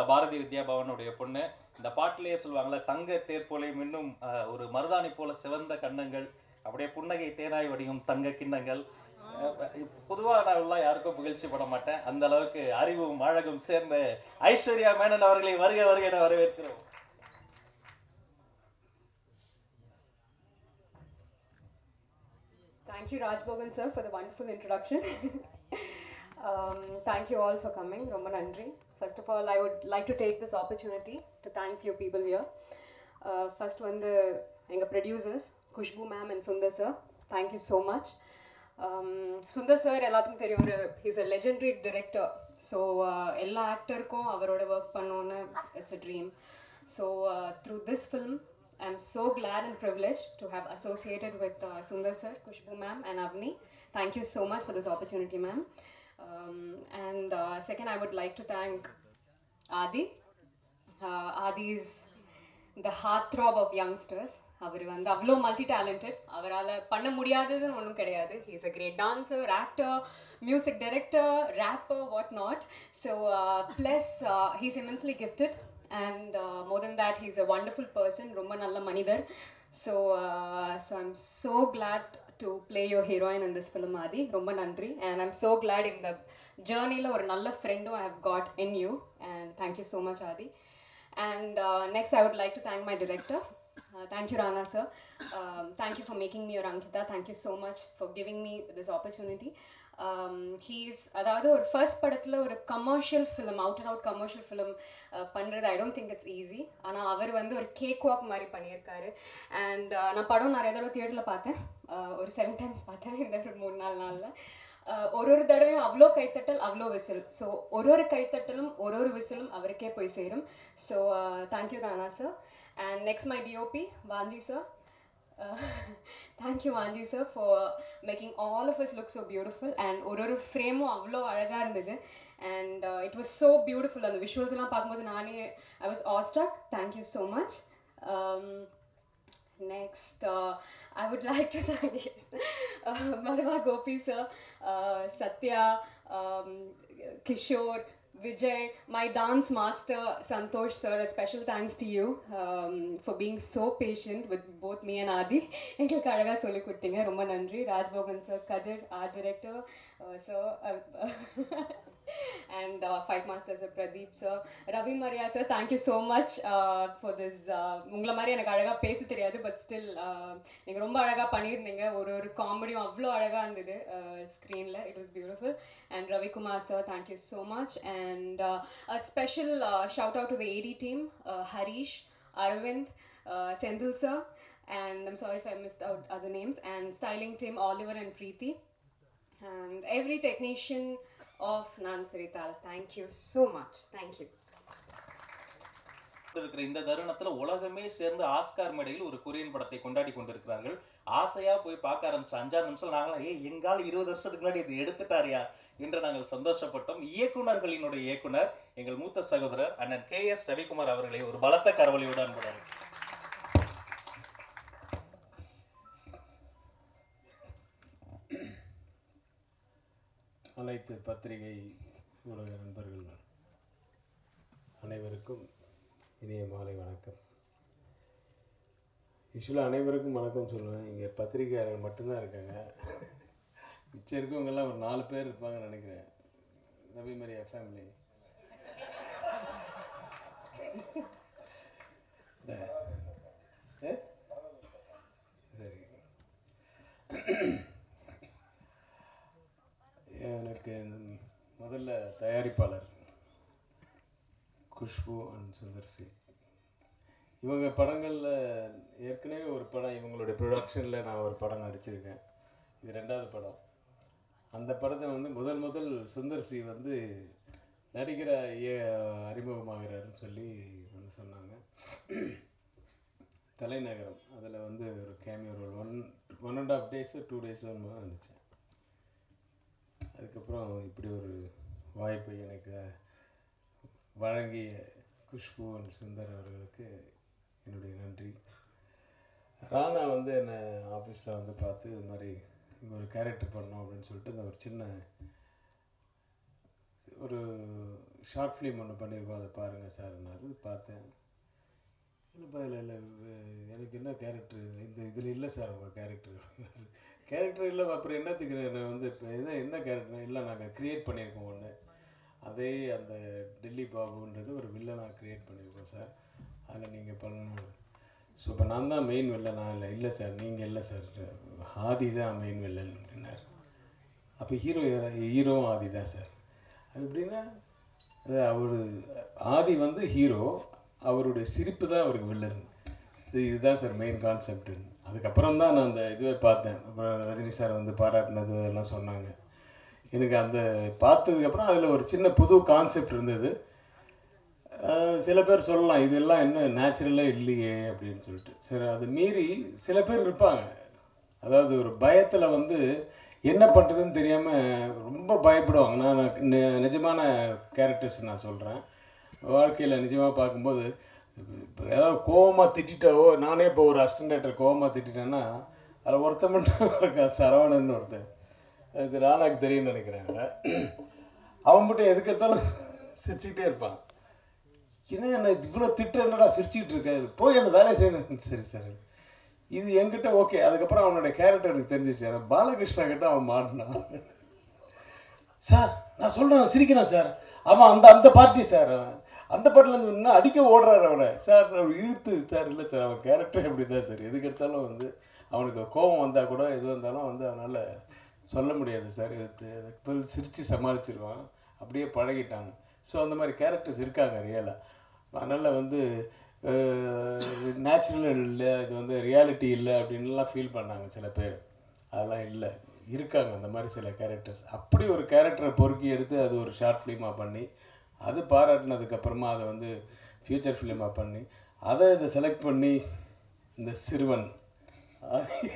பாரதி வித்யா பவனுடைய பொண்ணு இந்த பாட்டிலேயே சொல்லுவாங்கல்ல தங்க தேர் போலே இன்னும் அஹ், ஒரு மருதாணி போல சிவந்த கன்னங்கள் அப்படியே புன்னகை தேனாய் வடியும் தங்க கிண்ணங்கள் பொதுவாக நான் எல்லாம் யாருக்கும் புகழ்ச்சி பட மாட்டேன் அந்த அளவுக்கு அறிவும் அழகும் சேர்ந்த ஐஸ்வர்யா மேனன் அவர்களை வருக வருக என வரவேற்கிறோம் Thank you, Raj Bogan sir, for the wonderful introduction. um, thank you all for coming. Romba Nandri. First of all, I would like to take this opportunity to thank few people here. Uh, first one, the எங்க producers, Kushbu ma'am and Sundar sir. Thank you so much. Um, Sundar sir எல்லாத்துக்கும் தெரியும் ஒரு is a legendary director so எல்லா ஆக்டருக்கும் அவரோட work பண்ணோன்னு it's a dream so through this film I am so glad and privileged to have associated with uh, Sundar sir, Kushbu ma'am and Avni. Thank you so much for this opportunity, ma'am. Um, and uh, second, I would like to thank Adi. Uh, Adi is the heartthrob of youngsters. அவர் வந்து அவ்வளோ multi talented அவரால் பண்ண முடியாததுன்னு ஒன்றும் கிடையாது he is a great dancer actor music director rapper what not so plus he's immensely gifted and more than that he's a wonderful person ரொம்ப நல்ல மனிதர் so so I'm so glad to play your heroine in this film Aadhi ரொம்ப நன்றி and I'm so Claude இந்த ஜேர்னியில் ஒரு நல்ல ஃப்ரெண்டும் I have got in you and thank you so much Aadhi And uh, next, I would like to thank my director. Uh, thank you, Rana sir. Um, thank you for making me your Ankita. Thank you so much for giving me this opportunity. Um, he's அதாவது ஒரு first படத்தில் ஒரு commercial film out and out commercial film பண்ணுறது I don't think it's easy ஆனால் அவர் வந்து ஒரு cake walk மாதிரி பண்ணியிருக்காரு அண்ட் நான் படம் நிறைய தடவை தியேட்டரில் பார்த்தேன் Uh, ஒரு செவன் டைம்ஸ் பார்த்தேன் இந்த ஒரு மூணு நாலு நாளில் அஹ் ஒரு ஒரு தடவையும் அவ்வளோ கைத்தட்டல் அவ்வளோ விசில் ஸோ ஒரு ஒரு கைத்தட்டலும் ஒரு ஒரு விசிலும் அவருக்கே போய் சேரும் so thank you Rana sir and next my DOP Vanchi sir thank you Vanchi sir for making all of is look so beautiful and ஒரு ஒரு ஃப்ரேமும் அவ்வளோ அழகாக இருந்தது and it was so beautiful அந்த விஷுவல்ஸ் எல்லாம் பார்க்கும்போது நானே I was awestruck thank you so much Next, uh, I would like to thank yes, uh, Madhava Gopi sir, uh, Satya, um, Kishore, Vijay, my dance master Santosh sir. A special thanks to you um, for being so patient with both me and Adi. எங்களுக்கு அழகா சொல்லி கொடுத்தீங்க ரொம்ப நன்றி Rajbhogan sir Kathir art director sir and uh, fight master sir pradeep sir ravi maria sir thank you so much uh, for this uh, உங்களை மாதிரி எனக்கு அழகா பேச தெரியாது பட் ஸ்டில் நீங்க ரொம்ப அழகா பண்ணியிருந்தீங்க ஒரு ஒரு காமெடியும் அவ்வளோ அழகா இருந்தது ஸ்க்ரீன்ல it was beautiful and Ravi Kumar sir thank you so much and a special uh, shout out to the AD team uh, harish arvind uh, sendil sir and i'm sorry if i missed out other names and styling team oliver and preeti and every technician of Nansarital. Thank you so much. Thank you. இருக்கிற இந்த தருணத்துல உலகமே சேர்ந்து Oscar மேடையில் ஒரு Korean படத்தை கொண்டாடி கொண்டிருக்கிறார்கள் ஆசையா போய் பார்க்க ஆரம்பிச்ச அஞ்சாறு நிமிஷம் நாங்களாம் ஏய் எங்கால இருபது வருஷத்துக்கு முன்னாடி இது எடுத்துட்டாரியா என்று நாங்கள் சந்தோஷப்பட்டோம் இயக்குனர்களினுடைய இயக்குனர் எங்கள் மூத்த சகோதரர் அண்ணன் கே எஸ் ரவிக்குமார் அவர்களை ஒரு பலத்த கரவொலியோடு அன்புடன் அனைத்து பத்திரிகை ஊடக நண்பர்கள் அனைவருக்கும் இனிய மாலை வணக்கம் யூஸ்வலாக அனைவருக்கும் வணக்கம் சொல்லுவேன் இங்கே பத்திரிகையாளர்கள் மட்டும்தான் இருக்காங்க மிச்சம் இருக்கவங்கெல்லாம் ஒரு நாலு பேர் இருப்பாங்கன்னு நினைக்கிறேன் ரவி மரியா ஃபேமிலி சரி எனக்கு இந்த முதல்ல தயாரிப்பாளர் குஷ்பு அண்ட் சுந்தர்சி இவங்க படங்களில் ஏற்கனவே ஒரு படம் இவங்களுடைய ப்ரொடக்ஷனில் நான் ஒரு படம் நடிச்சிருக்கேன் இது ரெண்டாவது படம் அந்த படத்தை வந்து முதல் முதல் சுந்தர்சி வந்து நடிகர அறிமுகமாகிறாருன்னு சொல்லி வந்து சொன்னாங்க தலைநகரம் அதில் வந்து ஒரு cameo role one one and half days two days நடித்தேன் அதுக்கப்புறம் இப்படி ஒரு வாய்ப்பை எனக்கு வழங்கிய குஷ்பு அண்ட் சுந்தர் அவர்களுக்கு என்னுடைய நன்றி ராணா வந்து என்னை ஆஃபீஸில் வந்து பார்த்து இது மாதிரி இங்கே ஒரு கேரக்டர் பண்ணோம் அப்படின்னு சொல்லிட்டு இந்த ஒரு சின்ன ஒரு ஷார்ட் ஃபிலிம் ஒன்று பண்ணியிருக்கோம் அதை பாருங்கள் சார்னாரு பார்த்தேன் இல்லைப்பா இல்லை இல்லை எனக்கு என்ன கேரக்டர் இந்த இதில் இல்லை சார் உங்கள் கேரக்டர் கேரக்டர் இல்லை அப்புறம் என்னத்துக்கு நான் வந்து இப்போ என்ன என்ன கேரக்டர் இல்லை நாங்கள் க்ரியேட் பண்ணியிருக்கோம் ஒன்று அதே அந்த டெல்லி பாபுன்றது ஒரு வில்லனாக க்ரியேட் பண்ணியிருக்கோம் சார் அதில் நீங்கள் பண்ணணும் ஸோ இப்போ நான் தான் மெயின் வில்லனா இல்லை இல்லை சார் நீங்கள் இல்லை சார் ஆதி தான் மெயின் வில்லன் அப்படின்னாரு அப்போ ஹீரோ ஹீரோவும் ஆதி தான் சார் அது எப்படின்னா அது அவர் ஆதி வந்து ஹீரோ அவருடைய சிரிப்பு தான் அவருக்கு வில்லன் இது இதுதான் சார் மெயின் கான்செப்ட் அதுக்கப்புறம் தான் நான் அந்த இதுவே பார்த்தேன் அப்புறம் ரஜினி சார் வந்து பாராட்டினது எல்லாம் சொன்னாங்க எனக்கு அந்த பார்த்ததுக்கப்புறம் அதில் ஒரு சின்ன புது கான்செப்ட் இருந்தது அஹ் சில பேர் சொல்லலாம் இதெல்லாம் என்ன நேச்சுரலாக இல்லையே அப்படின்னு சொல்லிட்டு சரி அது மீறி சில பேர் இருப்பாங்க அதாவது ஒரு பயத்தில் வந்து என்ன பண்ணுறதுன்னு தெரியாமல் ரொம்ப பயப்படுவாங்க நான் நான் நி- நிஜமான கேரக்டர்ஸ் நான் சொல்கிறேன் வாழ்க்கையில் நிஜமாக பார்க்கும்போது இப்போ ஏதாவது கோவமாக திட்டிட்டாவோ நானே இப்போ ஒரு அசிஸ்டன்ட் கோவமாக திட்டிட்டேன்னா அதில் ஒருத்தன் மட்டும் இருக்கா சரவணன் ஒருத்தன் அது ராணாக்கு தெரியும்னு நினைக்கிறேன் அவன் மட்டும் எதுக்கு எடுத்தாலும் சிரிச்சுக்கிட்டே இருப்பான் என்ன என்ன இவ்வளோ திட்டம் என்னடா சிரிச்சுக்கிட்டு இருக்காரு போய் அந்த வேலையை செய்யணும் சரி சரி இது என்கிட்ட ஓகே அதுக்கப்புறம் அவனோட கேரக்டர் எனக்கு தெரிஞ்சிச்சு எனக்கு பாலகிருஷ்ணா கிட்ட அவன் மாட்டினான் சார் நான் சொல்கிறேன் சிரிக்கிறான் சார் அவன் அந்த அந்த பார்ட்டி சார் அவன் அந்த பாட்டில் இன்னும் அடிக்க ஓடுறாரு அவனை சார் நான் இழுத்து சார் இல்லை சார் அவன் கேரக்டர் எப்படி தான் சார் எதுக்கு எடுத்தாலும் வந்து அவனுக்கு கோபம் வந்தால் கூட எது வந்தாலும் வந்து அவனால் சொல்ல முடியாது சார் இப்போ சிரித்து சமாளிச்சிருவான் அப்படியே பழகிட்டாங்க ஸோ அந்த மாதிரி கேரக்டர்ஸ் இருக்காங்க ரியலாக அதனால் வந்து நேச்சுரல் இல்லை இது வந்து ரியாலிட்டி இல்லை அப்படின்லாம் ஃபீல் பண்ணாங்க சில பேர் அதெல்லாம் இல்லை இருக்காங்க அந்த மாதிரி சில கேரக்டர்ஸ் அப்படி ஒரு கேரக்டரை பொறுக்கி எடுத்து அது ஒரு ஷார்ட் ஃபிலிமாக பண்ணி அது பாராட்டினதுக்கப்புறமா அதை வந்து ஃப்யூச்சர் ஃபிலிமாக பண்ணி அதை இதை செலக்ட் பண்ணி இந்த சிறுவன் அது-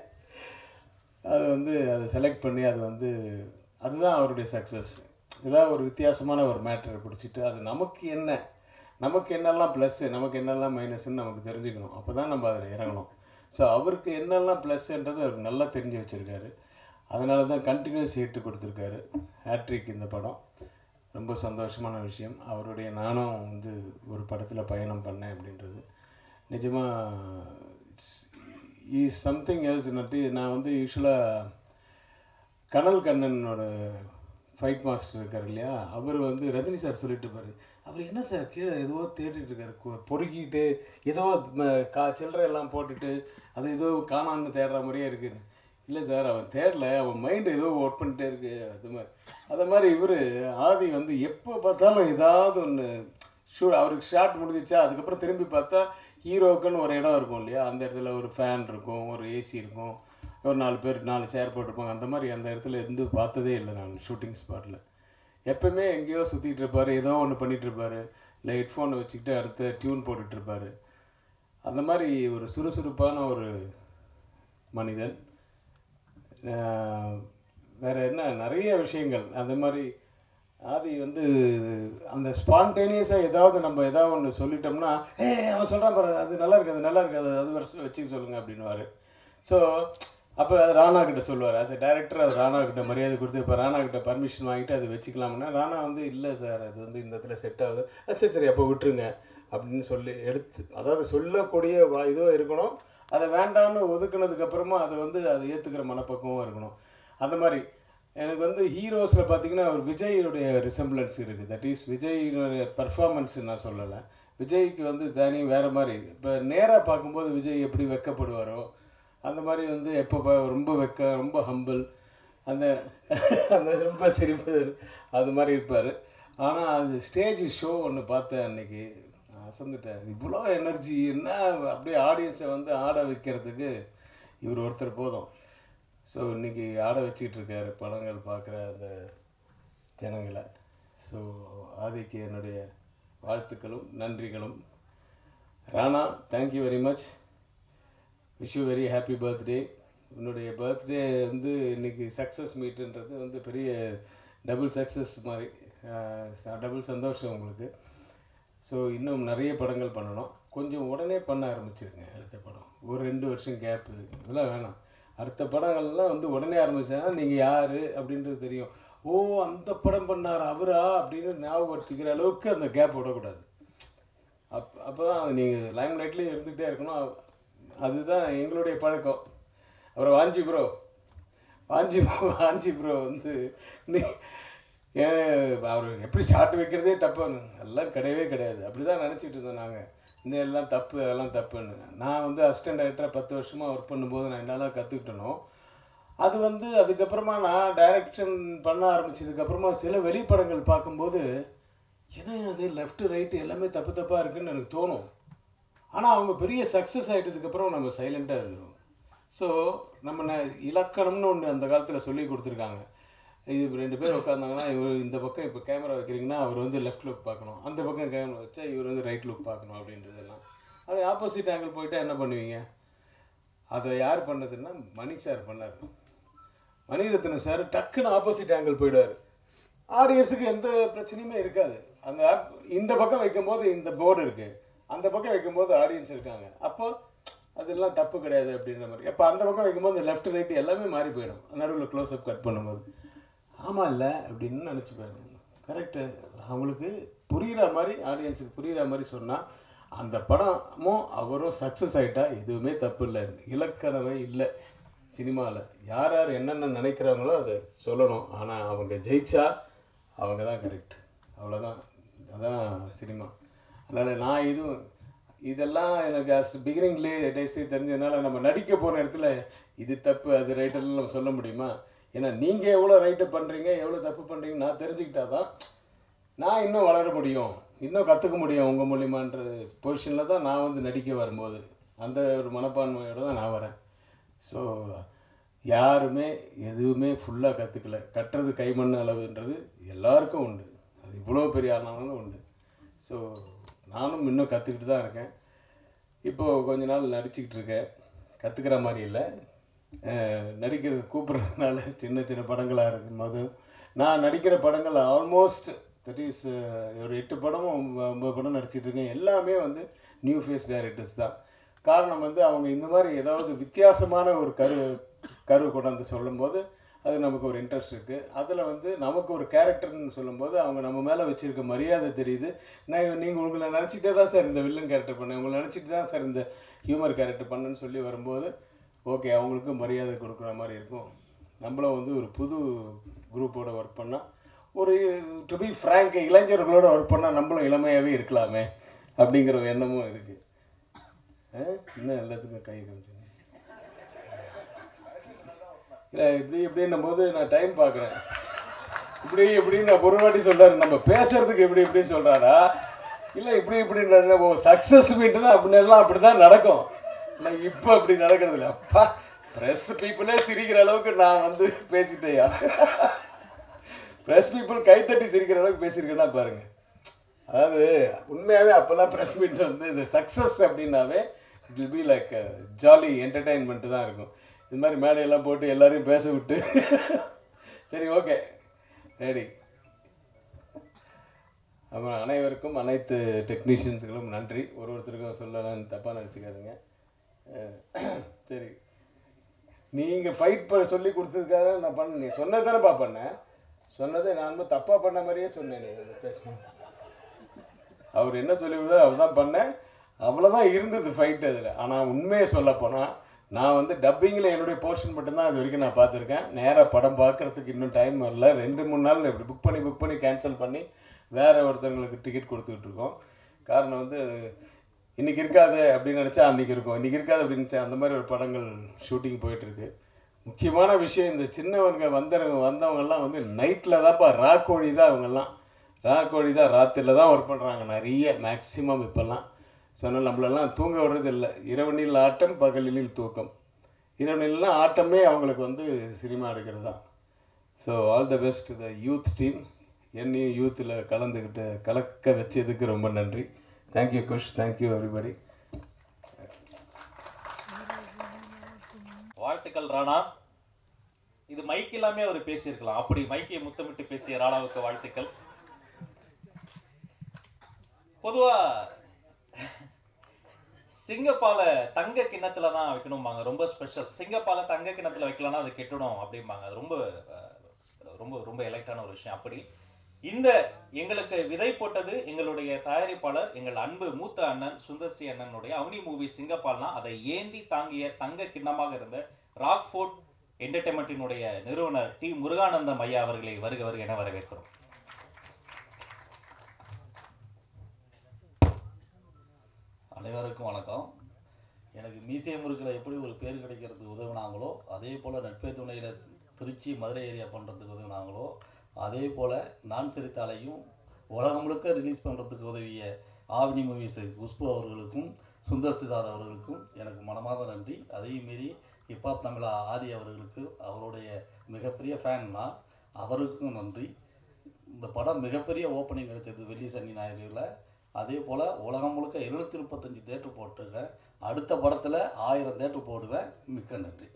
அது வந்து அதை செலக்ட் பண்ணி அது வந்து அதுதான் அவருடைய சக்ஸஸ் இதான் ஒரு வித்தியாசமான ஒரு மேட்டரை பிடிச்சிட்டு அது நமக்கு என்ன நமக்கு என்னெல்லாம் ப்ளஸ்ஸு நமக்கு என்னெல்லாம் மைனஸ்ன்னு நமக்கு தெரிஞ்சுக்கணும் அப்போ தான் நம்ம அதில் இறங்கணும் ஸோ அவருக்கு என்னெல்லாம் ப்ளஸ்ன்றது அவருக்கு நல்லா தெரிஞ்சு வச்சுருக்காரு அதனால தான் கண்டினியூஸ் ஹிட்டு கொடுத்துருக்காரு ஹேட்ரிக் இந்த படம் ரொம்ப சந்தோஷமான விஷயம் அவருடைய நானும் வந்து ஒரு படத்தில் பயணம் பண்ணேன் அப்படின்றது நிஜமாக இஸ் சம்திங் எல்ஸ் நட்டு நான் வந்து யூஸ்வலாக கனல் கண்ணனோட ஃபைட் மாஸ்டர் இருக்கார் இல்லையா அவர் வந்து ரஜினி சார் சொல்லிட்டு இருப்பாரு அவர் என்ன சார் கீழே ஏதோ தேடிட்டு இருக்காரு கொ- பொறுக்கிட்டு ஏதோ ம- கா சில்லறை எல்லாம் போட்டுட்டு அது ஏதோ காணான்னு தேடுற மாதிரியே இருக்குன்னு இல்லை சார் அவன் தேடல அவன் மைண்டு ஏதோ ஒர்க் பண்ணிட்டே இருக்கு அது மாதிரி அது மாதிரி இவர் ஆதி வந்து எப்போ பார்த்தாலும் ஏதாவது ஒன்று ஷூ அவருக்கு ஷாட் முடிஞ்சிச்சா அதுக்கப்புறம் திரும்பி பார்த்தா ஹீரோக்குன்னு ஒரு இடம் இருக்கும் இல்லையா அந்த இடத்துல ஒரு ஃபேன் இருக்கும் ஒரு ஏசி இருக்கும் ஒரு நாலு பேர் நாலு சேர் போட்டிருப்பாங்க அந்த மாதிரி அந்த இடத்துல இருந்து பார்த்ததே இல்லை நான் ஷூட்டிங் ஸ்பாட்டில் எப்பவுமே எங்கேயோ சுற்றிட்டு இருப்பாரு ஏதோ ஒன்று பண்ணிட்டு இருப்பாரு இல்லை ஹெட்ஃபோனை வச்சுக்கிட்டு அடுத்த டியூன் போட்டுட்டு இருப்பாரு அந்த மாதிரி ஒரு சுறுசுறுப்பான ஒரு மனிதன் ஆஹ் வேற என்ன நிறைய விஷயங்கள் அந்த மாதிரி ஆதி வந்து அந்த ஸ்பான்டேனியஸாக ஏதாவது நம்ம ஏதாவது ஒன்று சொல்லிட்டோம்னா ஏ அவன் சொல்கிறான் பாரு அது நல்லா இருக்கு அது நல்லா இருக்கு அது அது வருஷம் வச்சுக்க சொல்லுங்க அப்படின்னுவாரு ஸோ அப்போ ராணா கிட்ட சொல்லுவார் ஆஸ் எ டேரக்டர் அது ராணா கிட்ட மரியாதை கொடுத்து இப்போ ராணா கிட்ட பர்மிஷன் வாங்கிட்டு அது வச்சுக்கலாம்னா ராணா வந்து இல்லை சார் அது வந்து இந்த இடத்துல செட் ஆகுது "அஹ் சரி சரி அப்போ விட்டுருங்க அப்படின்னு சொல்லி எடுத்து அதாவது சொல்லக்கூடிய வா இதோ இருக்கணும் அதை வேண்டாம்னு ஒதுக்குனதுக்கு அப்புறமா அதை வந்து அதை ஏற்றுக்கிற மனப்பக்குவம் இருக்கணும் அந்த மாதிரி எனக்கு வந்து ஹீரோஸில் பார்த்தீங்கன்னா ஒரு விஜயோடைய ரிசம்பிளன்ஸ் இருக்குது தட் இஸ் விஜயினுடைய பர்ஃபார்மன்ஸ் நான் சொல்லலை விஜய்க்கு வந்து தனி வேறு மாதிரி இப்போ நேராக பார்க்கும்போது விஜய் எப்படி வெக்கப்படுவாரோ அந்த மாதிரி வந்து எப்போ பா- ரொம்ப வெக்க ரொம்ப ஹம்பிள் அந்த அந்த ரொம்ப சிரிப்பு அது மாதிரி இருப்பார் ஆனால் அது ஸ்டேஜ் ஷோ ஒன்று பார்த்தேன் அன்னைக்கு நான் அசந்துட்டேன் இவ்வளோ எனர்ஜி என்ன அப்படியே ஆடியன்ஸை வந்து ஆட வைக்கிறதுக்கு இவர் ஒருத்தர் போதும் ஸோ இன்னைக்கு ஆட வச்சிட்டு இருக்காரு படங்கள் பார்க்குற அந்த ஜனங்களை ஸோ ஆதிக்கு என்னுடைய வாழ்த்துக்களும் நன்றிகளும் Rana thank you very much wish you very happy birthday உன்னுடைய பர்த்டே வந்து இன்னைக்கு சக்ஸஸ் மீட்டுன்றது வந்து பெரிய டபுள் சக்ஸஸ் மாதிரி டபுள் சந்தோஷம் உங்களுக்கு ஸோ இன்னும் நிறைய படங்கள் பண்ணணும் கொஞ்சம் உடனே பண்ண ஆரம்பிச்சிருங்க அடுத்த படம் ஒரு ரெண்டு வருஷம் கேப்பு இதெல்லாம் வேணாம் அடுத்த படங்கள்லாம் வந்து உடனே ஆரம்பிச்சாங்கன்னா நீங்கள் யார் அப்படின்றது தெரியும் ஓ அந்த படம் பண்ணார் அவரா அப்படின்னு ஞாபகப்படுத்திக்கிற அளவுக்கு அந்த கேப் விடக்கூடாது அப் அப்போ தான் நீங்கள் லைம் லைட்லேயும் இருந்துகிட்டே இருக்கணும் அ- அதுதான் எங்களுடைய பழக்கம் அப்புறம் வாஞ்சி ப்ரோ வாஞ்சி வாஞ்சி ப்ரோ வந்து நீ ஏன் அவர் எப்படி ஷார்ட் வைக்கிறதே தப்புன்னு எல்லாம் கிடையவே கிடையாது அப்படி தான் நினச்சிட்டு இருந்தோம் நாங்கள் இந்த எல்லாம் தப்பு அதெல்லாம் தப்புன்னு நான் வந்து அசிஸ்டன்ட் டைரக்டராக பத்து வருஷமாக ஒர்க் பண்ணும்போது நான் என்னெல்லாம் கற்றுக்கிட்டனோ அது வந்து அதுக்கப்புறமா நான் டைரக்ஷன் பண்ண ஆரம்பிச்சதுக்கப்புறமா சில வெளிப்படங்கள் பார்க்கும்போது என்ன அது லெஃப்ட் ரைட்டு எல்லாமே தப்பு தப்பாக இருக்குன்னு எனக்கு தோணும் ஆனால் அவங்க பெரிய சக்ஸஸ் ஆகிட்டதுக்கப்புறம் நம்ம சைலண்ட்டாக இருக்கிறோம் ஸோ நம்ம ந இலக்கணம்னு ஒன்று அந்த காலத்தில் சொல்லி கொடுத்துருக்காங்க இது ரெண்டு பேர் உட்காந்தாங்கன்னா இவர் இந்த பக்கம் இப்போ கேமரா வைக்கிறீங்கன்னா அவர் வந்து லெஃப்ட் லுக் பார்க்கணும் அந்த பக்கம் கேமரா வச்சா இவர் வந்து ரைட் லுக் பார்க்கணும் அப்படின்றதெல்லாம் அது ஆப்போசிட் ஆங்கிள் போயிட்டா என்ன பண்ணுவீங்க அதை யார் பண்ணதுன்னா மணி சார் பண்ணார் மணிரத்னம் சார் டக்குன்னு ஆப்போசிட் ஆங்கிள் போயிடுவார் ஆடியன்ஸுக்கு எந்த பிரச்சனையுமே இருக்காது அந்த app- இந்த பக்கம் வைக்கும்போது இந்த போர்டு இருக்கு அந்த பக்கம் வைக்கும்போது ஆடியன்ஸ் இருக்காங்க அப்போ அதெல்லாம் தப்பு கிடையாது அப்படின்ற மாதிரி அப்போ அந்த பக்கம் வைக்கும்போது இந்த லெஃப்ட் ரைட் எல்லாமே மாறி போயிடும் நடுவில் க்ளோஸ் அப் கட் பண்ணும்போது ஆமாம் இல்லை அப்படின்னு நினச்சிப்பாரு கரெக்டு அவங்களுக்கு புரிகிற மாதிரி ஆடியன்ஸுக்கு புரிகிற மாதிரி சொன்னால் அந்த படமும் அவரும் சக்ஸஸ் ஆகிட்டா எதுவுமே தப்பு இல்லை இலக்கணமே இல்லை சினிமாவில் யார் யார் என்னென்ன நினைக்கிறாங்களோ அதை சொல்லணும் ஆனால் அவங்க ஜெயிச்சா அவங்க தான் கரெக்ட் அவ்வளோதான் அதான் சினிமா அதனால் நான் இதுவும் இதெல்லாம் எனக்கு அஸ் பிகினிங்லேயே டேஸ்டே தெரிஞ்சதுனால நம்ம நடிக்க போன இடத்துல இது தப்பு அது ரைட்டெல்லாம் நம்ம சொல்ல முடியுமா ஏன்னா நீங்கள் எவ்வளோ ரைட்டு பண்ணுறீங்க எவ்வளோ தப்பு பண்ணுறீங்க நான் தெரிஞ்சுக்கிட்டா தான் நான் இன்னும் வளர முடியும் இன்னும் கற்றுக்க முடியும் உங்கள் மூலியமான்ற பொசிஷனில் தான் நான் வந்து நடிக்க வரும்போது அந்த ஒரு மனப்பான்மையோடு தான் நான் வரேன் ஸோ யாருமே எதுவுமே ஃபுல்லாக கற்றுக்கல கட்டுறது கைமண் அளவுன்றது எல்லாருக்கும் உண்டு அது இவ்வளோ பெரிய ஆனாலும் உண்டு ஸோ நானும் இன்னும் கற்றுக்கிட்டு தான் இருக்கேன் இப்போது கொஞ்ச நாள் நடிச்சுக்கிட்டு இருக்கேன் கற்றுக்கிற மாதிரி இல்லை அஹ் நடிக்கிறது கூப்பிட்றதுனால சின்ன சின்ன படங்களாக இருக்கும்போது நான் நடிக்கிற படங்கள் ஆல்மோஸ்ட் தட் இஸ் ஒரு எட்டு படம் ஒம்ப- ஒன்பது படம் நடிச்சிட்டு இருக்கேன் எல்லாமே வந்து நியூ ஃபேஸ் டைரக்டர்ஸ் தான் காரணம் வந்து அவங்க இந்த மாதிரி ஏதாவது வித்தியாசமான ஒரு கரு கரு கொண்டாந்து சொல்லும்போது அது நமக்கு ஒரு இன்ட்ரெஸ்ட் இருக்குது அதில் வந்து நமக்கு ஒரு கேரக்டர்னு சொல்லும்போது அவங்க நம்ம மேலே வச்சுருக்க மரியாதை தெரியுது நான் நீங்கள் உங்களை நினச்சிட்டே தான் சார் இந்த வில்லன் கேரக்டர் பண்ணேன் உங்களை நினச்சிட்டு தான் சார் இந்த ஹியூமர் கேரக்டர் பண்ணேன்னு சொல்லி வரும்போது ஓகே அவங்களுக்கும் மரியாதை கொடுக்குற மாதிரி இருக்கும் நம்மளும் வந்து ஒரு புது குரூப்போட ஒர்க் பண்ணால் ஒரு டு பி ஃப்ரேங்க் இளைஞர்களோட ஒர்க் பண்ணால் நம்மளும் இளமையாகவே இருக்கலாமே அப்படிங்கிற ஒரு எண்ணமும் இருக்குது இன்னும் எல்லாத்துக்கும் கை காமிச்சுங்க இல்லை இப்படி இப்படின்னும் போது நான் டைம் பார்க்குறேன் இப்படி இப்படின்னு நான் ஒரு வாட்டி சொல்கிறாரு நம்ம பேசுறதுக்கு இப்படி இப்படி சொல்கிறாரா இல்லை இப்படி இப்படின்றாரு ஓ சக்ஸஸ் மீட்னா அப்படின்னெல்லாம் அப்படி தான் நடக்கும் இல்லை இப்போ அப்படி நடக்கிறது இல்லை அப்பா ப்ரெஸ் பீப்புளே சிரிக்கிற அளவுக்கு நான் வந்து பேசிட்டேயா ப்ரெஸ் பீப்புள் கைத்தட்டி சிரிக்கிற அளவுக்கு பேசியிருக்கேன்னா பாருங்க அதாவது உண்மையாகவே அப்போல்லாம் ப்ரெஸ் மீட் வந்து இந்த சக்ஸஸ் அப்படின்னாவே it will be like jolly entertainment தான் இருக்கும் இது மாதிரி மேடையெல்லாம் போட்டு எல்லாரையும் பேச விட்டு சரி ஓகே ரெடி அப்புறம் அனைவருக்கும் அனைத்து டெக்னீஷியன்ஸுகளும் நன்றி ஒரு ஒருத்தருக்கும் சொல்லலாம்னு தப்பாக நினச்சிக்காதுங்க அஹ் சரி நீங்கள் ஃபைட் பண்ண சொல்லி கொடுத்ததுக்காக நான் பண்ண நீ சொன்னது தானேப்பா பண்ணேன் சொன்னதை நான் வந்து தப்பாக பண்ண மாதிரியே சொன்னேன் நீ பேசணும் அவர் என்ன சொல்லி கொடுத்தாரோ அவர் தான் பண்ணேன் அவ்வளோதான் இருந்தது ஃபைட் அதில் ஆனால் உண்மையை சொல்ல போனால் நான் வந்து டப்பிங்கில் என்னுடைய போர்ஷன் மட்டும்தான் அது வரைக்கும் நான் பார்த்துருக்கேன் நேராக படம் பார்க்குறதுக்கு இன்னும் டைம் வரல ரெண்டு மூணு நாள் இப்படி புக் பண்ணி புக் பண்ணி கேன்சல் பண்ணி வேற ஒருத்தவங்களுக்கு டிக்கெட் கொடுத்துக்கிட்டு இருக்கோம் காரணம் வந்து இன்னைக்கு இருக்காது அப்படின்னு நினச்சா அன்னைக்கு இருக்கும் இன்னைக்கு இருக்காது அப்படின்னு நினச்சா அந்த மாதிரி ஒரு படங்கள் ஷூட்டிங் போயிட்டு இருக்கு முக்கியமான விஷயம் இந்த சின்னவங்க வந்தவங்க வந்தவங்கெல்லாம் வந்து நைட்டில் தான்ப்பா ராக்கோழி தான் அவங்கெல்லாம் ராக்கோழி தான் ராத்திரில தான் ஒர்க் பண்ணுறாங்க நிறைய மேக்ஸிமம் இப்போல்லாம் சொன்னால் நம்மளெல்லாம் தூங்க விடுறது இல்லை இரவனில் ஆட்டம் பகலில் தூக்கம் இரவனிலாம் ஆட்டமே அவங்களுக்கு வந்து சினிமா எடுக்கிறது தான் so all the best the youth team என்னையும் யூத்தில் கலந்துக்கிட்டு கலக்க வச்சதுக்கு ரொம்ப நன்றி தேங்க்யூ குஷ் தேங்க்யூ எவ்ரிபடி வாழ்த்துக்கள் ராணா இது மைக் இல்லாமே அவர் பேசியிருக்கலாம் அப்படி மைக்கை முத்தமிட்டு பேசிய ராணாவுக்கு வாழ்த்துக்கள் பொதுவா சிங்கப்பால தங்க கிண்ணத்துல தான் வைக்கணும்பாங்க ரொம்ப ஸ்பெஷல் சிங்கப்பால தங்க கிண்ணத்துல வைக்கலன்னா அது கெட்டுடும் அப்படிம்பாங்க அது ரொம்ப அஹ், ரொம்ப ரொம்ப எலைட்டான ஒரு விஷயம் அப்படி இந்த எங்களுக்கு விதை போட்டது எங்களுடைய தயாரிப்பாளர் எங்கள் அன்பு மூத்த அண்ணன் சுந்தர்சி அண்ணனுடைய அவனி மூவி சிங்கப்பால்னா அதை ஏந்தி தாங்கிய தங்க கிண்ணமாக இருந்த ராக்ஃபோர்ட் என்டர்டைன்மெண்ட்டினுடைய நிறுவனர் டி முருகானந்தம் ஐயா அவர்களை வருக வருக என வரவேற்கிறோம் அனைவருக்கும் வணக்கம் எனக்கு மியூசியம் முறுக்கில் எப்படி ஒரு பேர் கிடைக்கிறதுக்கு உதவுனாங்களோ அதே போல் நட்பே துணையில் திருச்சி மதுரை ஏரியா பண்ணுறதுக்கு உதவுனாங்களோ அதே போல் நான் சிரித்தாலையும் உலகம் முழுக்க ரிலீஸ் பண்ணுறதுக்கு உதவிய ஆவணி மூவிஸ் குஷ்பு அவர்களுக்கும் சுந்தர் சிதார் அவர்களுக்கும் எனக்கு மனமார்ந்த நன்றி அதையும் மீறி ஹிப்ஹாப் தமிழா ஆதி அவர்களுக்கு அவருடைய மிகப்பெரிய ஃபேன் நான் அவருக்கும் நன்றி இந்த படம் மிகப்பெரிய ஓப்பனிங் கிடைச்சது வெள்ளி சனி ஞாயிறுல அதே போல் உலகம் முழுக்க எழுநூற்றி முப்பத்தஞ்சு தேட்டர் போட்டிருக்கேன் அடுத்த படத்தில் ஆயிரம் தேட்டர் போடுவேன் மிக்க நன்றி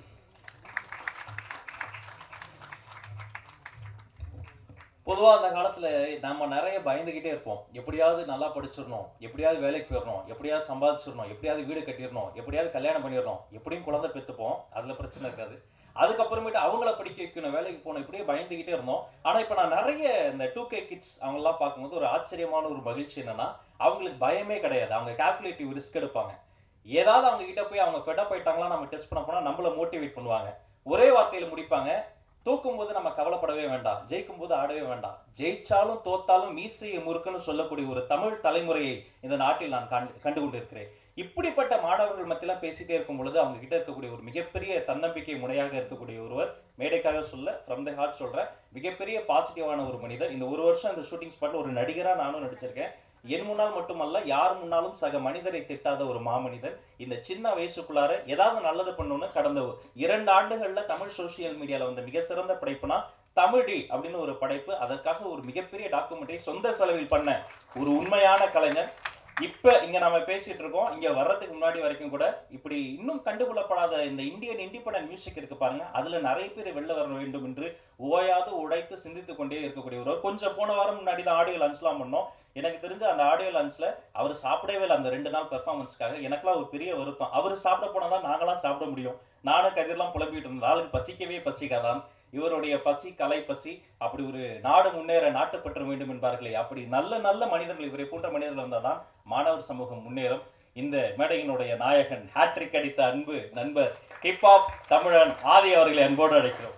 பொதுவா அந்த காலத்துல நம்ம நிறைய பயந்துகிட்டே இருப்போம் எப்படியாவது நல்லா படிச்சிடணும் எப்படியாவது வேலைக்கு போயிடணும் எப்படியாவது சம்பாதிச்சிடணும் எப்படியாவது வீடு கட்டிடணும் எப்படியாவது கல்யாணம் பண்ணிடணும் எப்படியும் குழந்தை பெத்துப்போம் அதுல பிரச்சனை இருக்காது அதுக்கப்புறமேட்டு அவங்கள படிக்க வைக்கணும் வேலைக்கு போகணும் இப்படியே பயந்துகிட்டே இருந்தோம் ஆனா இப்ப நான் நிறைய இந்த டூ கே கிட்ஸ் அவங்கெல்லாம் பார்க்கும்போது ஒரு ஆச்சரியமான ஒரு மகிழ்ச்சி என்னன்னா அவங்களுக்கு பயமே கிடையாது அவங்க கால்குலேட்டிவ் ரிஸ்க் எடுப்பாங்க ஏதாவது அவங்க கிட்ட போய் அவங்க ஃபெடப் ஆயிட்டாங்களா நம்ம டெஸ்ட் பண்ண போனா நம்மள மோட்டிவேட் பண்ணுவாங்க ஒரே வார்த்தையில முடிப்பாங்க தூக்கும் போது நம்ம கவலைப்படவே வேண்டாம் ஜெயிக்கும் போது ஆடவே வேண்டாம் ஜெயிச்சாலும் தோத்தாலும் மீசையை முறுக்குன்னு சொல்லக்கூடிய ஒரு தமிழ் தலைமுறையை இந்த நாட்டில் நான் கண்டு கண்டு கொண்டிருக்கிறேன் இப்படிப்பட்ட மாணவர்கள் மத்தியெல்லாம் பேசிட்டே இருக்கும் பொழுது அவங்க கிட்ட இருக்கக்கூடிய ஒரு மிகப்பெரிய தன்னம்பிக்கை முனையாக இருக்கக்கூடிய ஒருவர் மேடைக்காக சொல்ல ஃப்ரம் த ஹார்ட் சொல்றேன் மிகப்பெரிய பாசிட்டிவான ஒரு மனிதர் இந்த ஒரு வருஷம் இந்த ஷூட்டிங் ஸ்பாட்ல ஒரு நடிகரா நானும் நடிச்சிருக்கேன் என் முன்னால் மட்டுமல்ல யார் முன்னாலும் சக மனிதரை திட்டாத ஒரு மாமனிதர் இந்த சின்ன வயசுக்குள்ளார ஏதாவது நல்லது பண்ணணும்னு கடந்த இரண்டு ஆண்டுகள்ல தமிழ் சோசியல் மீடியால வந்த மிக சிறந்த படைப்புனா தமிழி அப்படின்னு ஒரு படைப்பு அதற்காக ஒரு மிகப்பெரிய டாக்குமெண்ட்டை சொந்த செலவில் பண்ண ஒரு உண்மையான கலைஞர் இப்ப இங்க நாம பேசிட்டு இருக்கோம் இங்க வர்றதுக்கு முன்னாடி வரைக்கும் கூட இப்படி இன்னும் கண்டுகொள்ளப்படாத இந்த இந்தியன் இண்டிபெண்டன்ட் மியூசிக் இருக்கு பாருங்க அதுல நிறைய பேர் வெளில வர வேண்டும் என்று ஓயாது உடைத்து சிந்தித்துக் கொண்டே இருக்கக்கூடிய ஒருவர் கொஞ்சம் போன வாரம் முன்னாடி தான் ஆடியோ லஞ்ச்லாம் பண்ணோம் எனக்கு தெரிஞ்ச அந்த ஆடியோ லஞ்ச்ல அவர் சாப்பிடவே இல்லை அந்த ரெண்டு நாள் பெர்ஃபார்மன்ஸ்க்காக எனக்கெல்லாம் ஒரு பெரிய வருத்தம் அவர் சாப்பிட போனாதான் நாங்களாம் சாப்பிட முடியும் நானும் கதிரெல்லாம் புலம்பிட்டு இருந்தோம் ஆளுக்கு பசிக்கவே பசிக்காதான் இவருடைய பசி கலை பசி அப்படி ஒரு நாடு முன்னேற நாட்டுப்பற்ற வேண்டும் என்பார்களே அப்படி நல்ல நல்ல மனிதர்கள் இவரை போன்ற மனிதர்கள் வந்தாதான் மாணவர் சமூகம் முன்னேறும் இந்த மேடையினுடைய நாயகன் ஹாட்ரிக் அடித்த அன்பு நண்பர் ஹிப்ஹாப் தமிழன் ஆதி அவர்களை அன்போடு அழைக்கிறோம்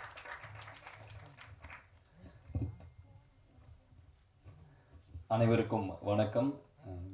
அனைவருக்கும் வணக்கம் அஹ்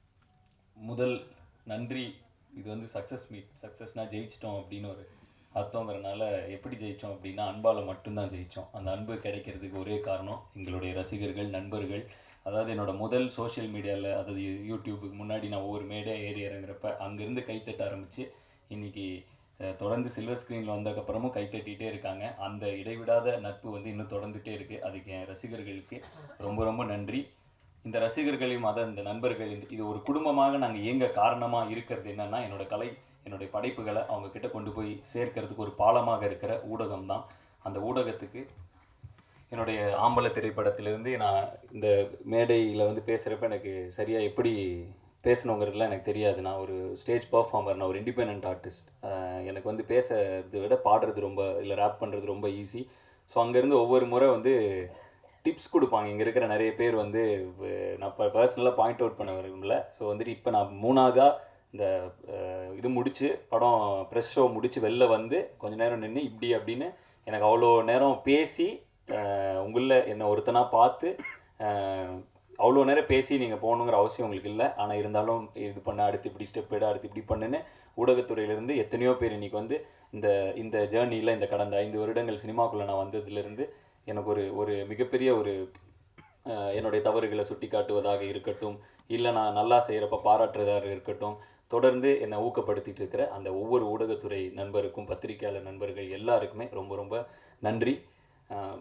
முதல் நன்றி இது வந்து சக்ஸஸ் மீட் சக்ஸஸ்னா ஜெயிச்சிட்டோம் அப்படின்னு ஒரு அர்த்தங்கிறனால எப்படி ஜெயிச்சோம் அப்படின்னா அன்பால் மட்டும்தான் ஜெயிச்சோம் அந்த அன்பு கிடைக்கிறதுக்கு ஒரே காரணம் எங்களுடைய ரசிகர்கள் நண்பர்கள் அதாவது என்னோட முதல் சோஷியல் மீடியாவில் அதாவது யூடியூபுக்கு முன்னாடி நான் ஒவ்வொரு மேடை ஏறி இறங்குறப்ப அங்கேருந்து கைத்தட்ட ஆரம்பித்து இன்னைக்கு அஹ், தொடர்ந்து சில்வர் ஸ்க்ரீனில் வந்ததுக்கப்புறமும் கைத்தட்டிகிட்டே இருக்காங்க அந்த இடைவிடாத நட்பு வந்து இன்னும் தொடர்ந்துட்டே இருக்குது அதுக்கு என் ரசிகர்களுக்கு ரொம்ப ரொம்ப நன்றி இந்த ரசிகர்களையும் அத இந்த நண்பர்கள் இந்த- இது ஒரு குடும்பமாக நாங்கள் இயங்க காரணமாக இருக்கிறது என்னன்னா என்னோட கலை என்னுடைய படைப்புகளை அவங்க கிட்ட கொண்டு போய் சேர்க்கறதுக்கு ஒரு பாலமாக இருக்கிற ஊடகம் தான் அந்த ஊடகத்துக்கு என்னுடைய ஆம்பள திரைப்படத்திலிருந்து நான் இந்த மேடையில் வந்து பேசுகிறப்ப எனக்கு சரியாக எப்படி பேசணுங்கிறதுலாம் எனக்கு தெரியாது நான் ஒரு ஸ்டேஜ் பர்ஃபார்மர் நான் ஒரு இண்டிபெண்ட் ஆர்டிஸ்ட் எனக்கு வந்து பேசுறதை விட பாடுறது ரொம்ப இல்லை ரேப் பண்ணுறது ரொம்ப ஈஸி ஸோ அங்கேருந்து ஒவ்வொரு முறை வந்து டிப்ஸ் கொடுப்பாங்க இங்கே இருக்கிற நிறைய பேர் வந்து வ- நான் இப்போ பர்சனலாக பாயிண்ட் அவுட் பண்ண விரும்பல ஸோ வந்துட்டு இப்போ நான் மூணாவதாக இந்த அஹ், இது முடிச்சு படம் ப்ரெஸ் ஷோ முடிச்சு வெளில வந்து கொஞ்ச நேரம் நின்று இப்படி அப்படின்னு எனக்கு அவ்வளோ நேரம் பேசி உங்களில் என்னை ஒருத்தனா பார்த்து அஹ், அவ்வளோ நேரம் பேசி நீங்கள் போகணுங்கிற அவசியம் உங்களுக்கு இல்லை ஆனால் இருந்தாலும் இது பண்ண அடுத்து இப்படி ஸ்டெப் எடு அடுத்து இப்படி பண்ணுன்னு ஊடகத்துறையிலேருந்து எத்தனையோ பேர் இன்னைக்கு வந்து இந்த இந்த ஜேர்னியில் இந்த கடந்த ஐந்து வருடங்கள் சினிமாக்குள்ளே நான் வந்ததுலேருந்து எனக்கு ஒரு ஒரு மிகப்பெரிய ஒரு அஹ், என்னுடைய தவறுகளை சுட்டி காட்டுவதாக இருக்கட்டும் இல்லை நான் நல்லா செய்கிறப்ப பாராட்டுறதாக இருக்கட்டும் தொடர்ந்து என்னை ஊக்கப்படுத்திட்டு இருக்கிற அந்த ஒவ்வொரு ஊடகத்துறை நண்பருக்கும் பத்திரிக்கையாளர் நண்பர்கள் எல்லாருக்குமே ரொம்ப ரொம்ப நன்றி அஹ்,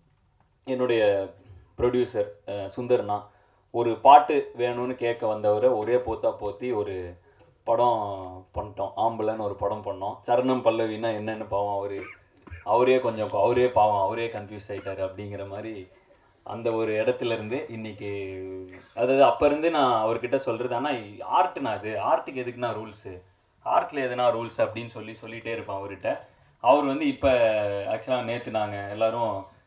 என்னுடைய ப்ரொடியூசர் சுந்தர்னா ஒரு பாட்டு வேணும்னு கேட்க வந்தவரை ஒரே போத்தா போத்தி ஒரு படம் பண்ணிட்டோம் ஆம்பளைன்னு ஒரு படம் பண்ணோம் சரணம் பல்லவின்னா என்னன்னு பாவம் அவர் அவரே கொஞ்சம் அவரே பாவம் அவரே கன்ஃபியூஸ் ஆயிட்டாரு அப்படிங்கிற மாதிரி அந்த ஒரு இடத்துல இருந்து இன்னைக்கு அதாவது அப்ப இருந்து நான் அவர்கிட்ட சொல்றது ஆனா ஆர்ட்னா அது ஆர்ட்டுக்கு எதுக்குன்னா ரூல்ஸு ஆர்ட்ல எதுனா ரூல்ஸ் அப்படின்னு சொல்லி சொல்லிட்டே இருப்பேன் அவர்கிட்ட அவர் வந்து இப்போ ஆக்சுவலாக நேற்று நாங்கள் எல்லாரும்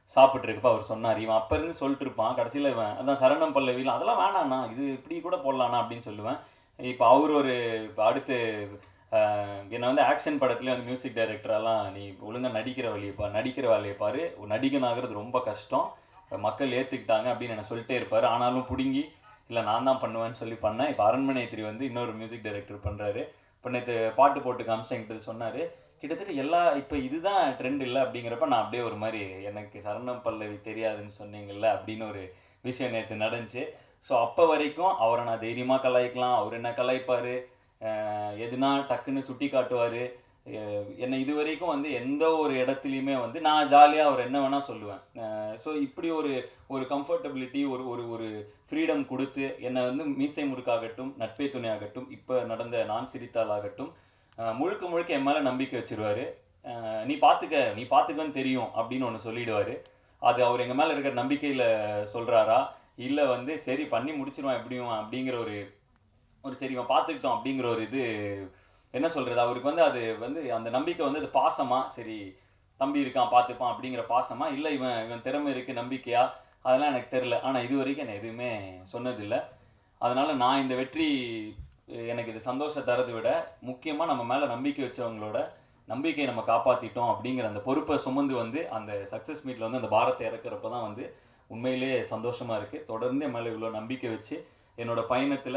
சாப்பிட்ருக்கப்ப அவர் சொன்னார் இவன் அப்போ இருந்து சொல்லிட்டு இருப்பான் கடைசியில் இவன் அதான் சரணம் பல்லவியில் அதெல்லாம் வேணாண்ணா இது இப்படி கூட போடலாண்ணா அப்படின்னு சொல்லுவேன் இப்போ அவர் ஒரு இப்ப அடுத்து ஆஹ், என்னை வந்து ஆக்ஷன் படத்துலேயே வந்து மியூசிக் டைரக்டரெல்லாம் நீ ஒழுங்காக நடிக்கிற வழியை பாரு நடிக்கிற வேலையை பாரு ஒரு நடிகன் ஆகிறது ரொம்ப கஷ்டம் மக்கள் ஏற்றுக்கிட்டாங்க அப்படின்னு என்ன சொல்லிட்டே இருப்பார் ஆனாலும் பிடுங்கி இல்லை நான் தான் பண்ணுவேன்னு சொல்லி பண்ணேன் இப்போ அரண்மனை திரி வந்து இன்னொரு மியூசிக் டைரக்டர் பண்ணுறாரு இப்போ நேற்று பாட்டு போட்டு காமிச்சு என்கிட்ட சொன்னார் கிட்டத்தட்ட எல்லா இப்போ இதுதான் ட்ரெண்ட் இல்லை அப்படிங்கிறப்ப நான் அப்படியே ஒரு மாதிரி எனக்கு சரணம் பல்லவி தெரியாதுன்னு சொன்னீங்கல்ல அப்படின்னு ஒரு விஷயம் நேற்று நடந்துச்சு ஸோ அப்போ வரைக்கும் அவரை நான் தைரியமாக கலாய்க்கலாம் அவர் என்ன கலாய்ப்பார் எதுனா டக்குன்னு சுட்டி காட்டுவார் என்னை இது வரைக்கும் வந்து எந்த ஒரு இடத்துலையுமே வந்து நான் ஜாலியாக அவர் என்ன வேணால் சொல்லுவேன் ஸோ இப்படி ஒரு ஒரு கம்ஃபர்டபிலிட்டி ஒரு ஒரு ஒரு ஃப்ரீடம் கொடுத்து என்னை வந்து மீசை முறுக்காகட்டும் நட்பே துணை ஆகட்டும் இப்போ நடந்த நான் சிரித்தால் ஆகட்டும் அஹ் முழுக்க முழுக்க என் மேலே நம்பிக்கை வச்சிருவாரு அஹ் நீ பார்த்துக்க நீ பார்த்துக்கன்னு தெரியும் அப்படின்னு ஒன்று சொல்லிடுவாரு அது அவர் எங்கள் மேலே இருக்கிற நம்பிக்கையில் சொல்கிறாரா இல்லை வந்து சரி பண்ணி முடிச்சிருவான் எப்படியும் அப்படிங்கிற ஒரு ஒரு சரி இவன் பார்த்துக்கிட்டோம் அப்படிங்கிற ஒரு இது என்ன சொல்கிறது அவருக்கு வந்து அது வந்து அந்த நம்பிக்கை வந்து அது பாசமா சரி தம்பி இருக்கான் பார்த்துப்பான் அப்படிங்கிற பாசமா இல்லை இவன் இவன் திறமை இருக்குது நம்பிக்கையா அதெல்லாம் எனக்கு தெரில ஆனால் இது வரைக்கும் நான் எதுவுமே சொன்னதில்லை அதனால் நான் இந்த வெற்றி அஹ் எனக்கு இது சந்தோஷம் தரதை விட முக்கியமாக நம்ம மேலே நம்பிக்கை வச்சவங்களோட நம்பிக்கையை நம்ம காப்பாற்றிட்டோம் அப்படிங்கிற அந்த பொறுப்பை சுமந்து வந்து அந்த சக்ஸஸ் மீட்டில் வந்து அந்த பாரத்தை இறக்குறப்ப தான் வந்து உண்மையிலேயே சந்தோஷமாக இருக்குது தொடர்ந்து என் மேலே இவ்வளோ நம்பிக்கை வச்சு என்னோட பயணத்தில்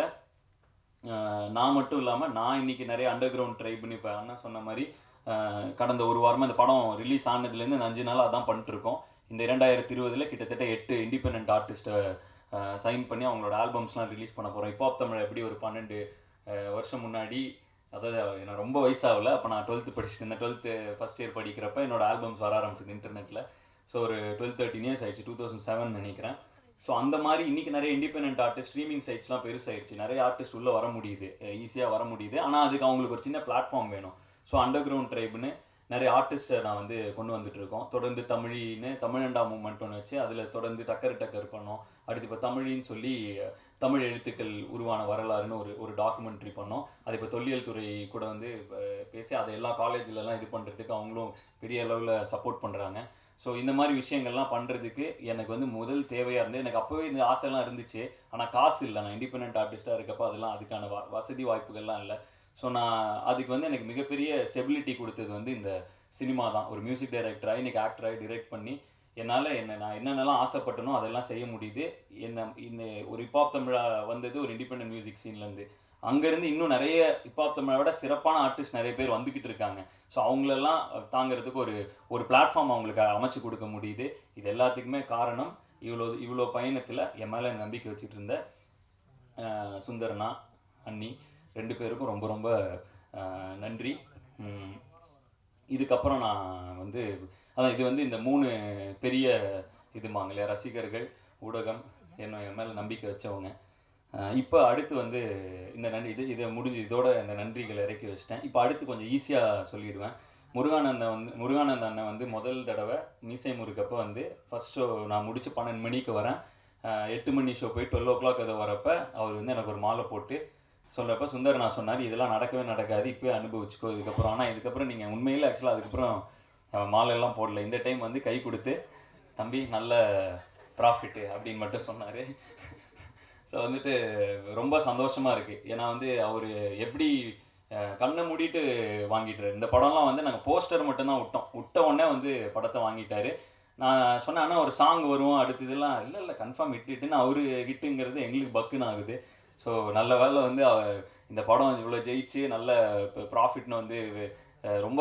நான் மட்டும் இல்லாமல் நான் இன்னைக்கு நிறைய அண்டர் கிரவுண்ட் ட்ரை பண்ணி இப்போ அண்ணா சொன்ன மாதிரி அஹ் கடந்த ஒரு வாரமாக இந்த படம் ரிலீஸ் ஆனதுலேருந்து இந்த அஞ்சு நாள் அதான் பண்ணிட்டுருக்கோம் இந்த இரண்டாயிரத்தி இருபதில் கிட்டத்தட்ட எட்டு இண்டிபெண்ட் ஆர்டிஸ்ட்டை சைன் பண்ணி அவங்களோட ஆல்பம்ஸ்லாம் ரிலீஸ் பண்ண போகிறோம் இப்போ தமிழ் எப்படி ஒரு பன்னெண்டு அஹ் வருஷம் முன்னாடி அதாவது எனக்கு ரொம்ப வயசாகல அப்போ நான் டுவெல்த்து படிச்சுட்டு இருந்தேன் டுவெல்த்து ஃபஸ்ட் இயர் படிக்கிறப்ப என்னோட ஆல்பம்ஸ் வர ஆரம்பிச்சது இன்டர்நெட்டில் ஸோ ஒரு டுவெல் தேர்ட்டின் இயர்ஸ் ஆயிடுச்சு டூ தௌசண்ட் செவன் நினைக்கிறேன் ஸோ அந்த மாதிரி இன்னைக்கு நிறைய இண்டிபெண்ட் ஆர்டிஸ்ட் ஸ்ட்ரீமிங் சைட்ஸ்லாம் பெருசாயிருச்சு நிறைய ஆர்டிஸ்ட் உள்ளே வர முடியுது ஈஸியாக வர முடியுது ஆனால் அதுக்கு அவங்களுக்கு ஒரு சின்ன பிளாட்ஃபார்ம் வேணும் ஸோ அண்டர் கிரவுண்ட் ட்ரைப்னு நிறைய ஆர்டிஸ்ட்டை நான் வந்து கொண்டு வந்துட்டு இருக்கோம் தொடர்ந்து தமிழின்னு தமிழண்டா மூமெண்ட் ஒன்று வச்சு அதில் தொடர்ந்து டக்கர் டக்கர் பண்ணோம் அடுத்து இப்போ தமிழின்னு சொல்லி தமிழ் எழுத்துக்கள் உருவான வரலாறுன்னு ஒரு ஒரு டாக்குமெண்ட்ரி பண்ணோம் அது இப்போ தொல்லியல் துறை கூட வந்து அஹ், பேசி அதை எல்லா காலேஜ்லலாம் இது பண்ணுறதுக்கு அவங்களும் பெரிய அளவில் சப்போர்ட் பண்ணுறாங்க ஸோ இந்த மாதிரி விஷயங்கள்லாம் பண்ணுறதுக்கு எனக்கு வந்து முதல் தேவையாக இருந்து எனக்கு அப்போவே இந்த ஆசைலாம் இருந்துச்சு ஆனால் காசு இல்லை நான் இண்டிபெண்ட் ஆர்டிஸ்ட்டாக இருக்கப்போ அதெல்லாம் அதுக்கான வ வசதி வாய்ப்புகள்லாம் இல்லை ஸோ நான் அதுக்கு வந்து எனக்கு மிகப்பெரிய ஸ்டெபிலிட்டி கொடுத்தது வந்து இந்த சினிமா தான் ஒரு மியூசிக் டைரக்டராக இன்னைக்கு ஆக்டராகி டிரெக்ட் பண்ணி என்னால் என்ன நான் என்னென்னலாம் ஆசைப்பட்டனோ அதெல்லாம் செய்ய முடியுது என்ன இந்த ஒரு ஹிப்ஹாப் தமிழா வந்தது ஒரு இண்டிபெண்டன்ட் மியூசிக் சீன்லேருந்து அங்கேருந்து இன்னும் நிறைய ஹிப்ஹாப் தமிழை விட சிறப்பான ஆர்டிஸ்ட் நிறைய பேர் வந்துக்கிட்டு இருக்காங்க ஸோ அவங்களெல்லாம் தாங்கிறதுக்கு ஒரு ஒரு பிளாட்ஃபார்ம் அவங்களுக்கு அமைச்சு கொடுக்க முடியுது இது எல்லாத்துக்குமே காரணம் இவ்வளோ இவ்வளோ பயணத்தில் என் மேலே நம்பிக்கை வச்சுட்டு இருந்த அஹ், சுந்தரனா அண்ணி ரெண்டு பேருக்கும் ரொம்ப ரொம்ப அஹ், நன்றி உம், இதுக்கப்புறம் நான் வந்து அதான் இது வந்து இந்த மூணு பெரிய இதுமாங்க இல்லையா ரசிகர்கள் ஊடகம் என்ன என் மேலே நம்பிக்கை வச்சவங்க இப்போ அடுத்து வந்து இந்த நன்றி இது இதை முடிஞ்சு இதோட இந்த நன்றிகளை இறக்கி வச்சிட்டேன் இப்போ அடுத்து கொஞ்சம் ஈஸியாக சொல்லிடுவேன் முருகானந்தன் வந்து முருகானந்த அண்ணன் வந்து முதல் தடவை மீசை முருக்கப்போ வந்து ஃபர்ஸ்ட் ஷோ நான் முடிச்சு பன்னெண்டு மணிக்கு வரேன் அஹ் எட்டு மணி ஷோ போய் டுவெல் ஓ கிளாக் அதை வரப்ப அவர் வந்து எனக்கு ஒரு மாலை போட்டு சொல்கிறப்ப சுந்தர் நான் சொன்னார் இதெல்லாம் நடக்கவே நடக்காது இப்போயே அனுபவிச்சுக்கோ இதுக்கப்புறம் ஆனால் இதுக்கப்புறம் நீங்கள் உண்மையில் ஆக்சுவலாக அதுக்கப்புறம் அஹ் மாலை எல்லாம் போடல இந்த டைம் வந்து கை கொடுத்து தம்பி நல்ல ப்ராஃபிட்டு அப்படின்னு மட்டும் சொன்னார் ஸோ வந்துட்டு ரொம்ப சந்தோஷமாக இருக்குது ஏன்னா வந்து அவர் எப்படி அஹ், கண்ணை மூடிட்டு வாங்கிட்டாரு இந்த படம்லாம் வந்து நாங்கள் போஸ்டர் மட்டும்தான் விட்டோம் விட்ட உடனே வந்து படத்தை வாங்கிட்டாரு நான் சொன்னேன் அண்ணா ஒரு சாங் வரும் அடுத்து இதெல்லாம் இல்லை இல்லை கன்ஃபார்ம் ஹிட் ஹிட்டுன்னு அவரு ஹிட்டுங்கிறது எங்களுக்கு பக்குன்னு ஆகுது ஸோ நல்ல வேலை வந்து அவ இந்த படம் இவ்வளோ ஜெயிச்சு நல்ல ப்ராஃபிட்னு வந்து அஹ், ரொம்ப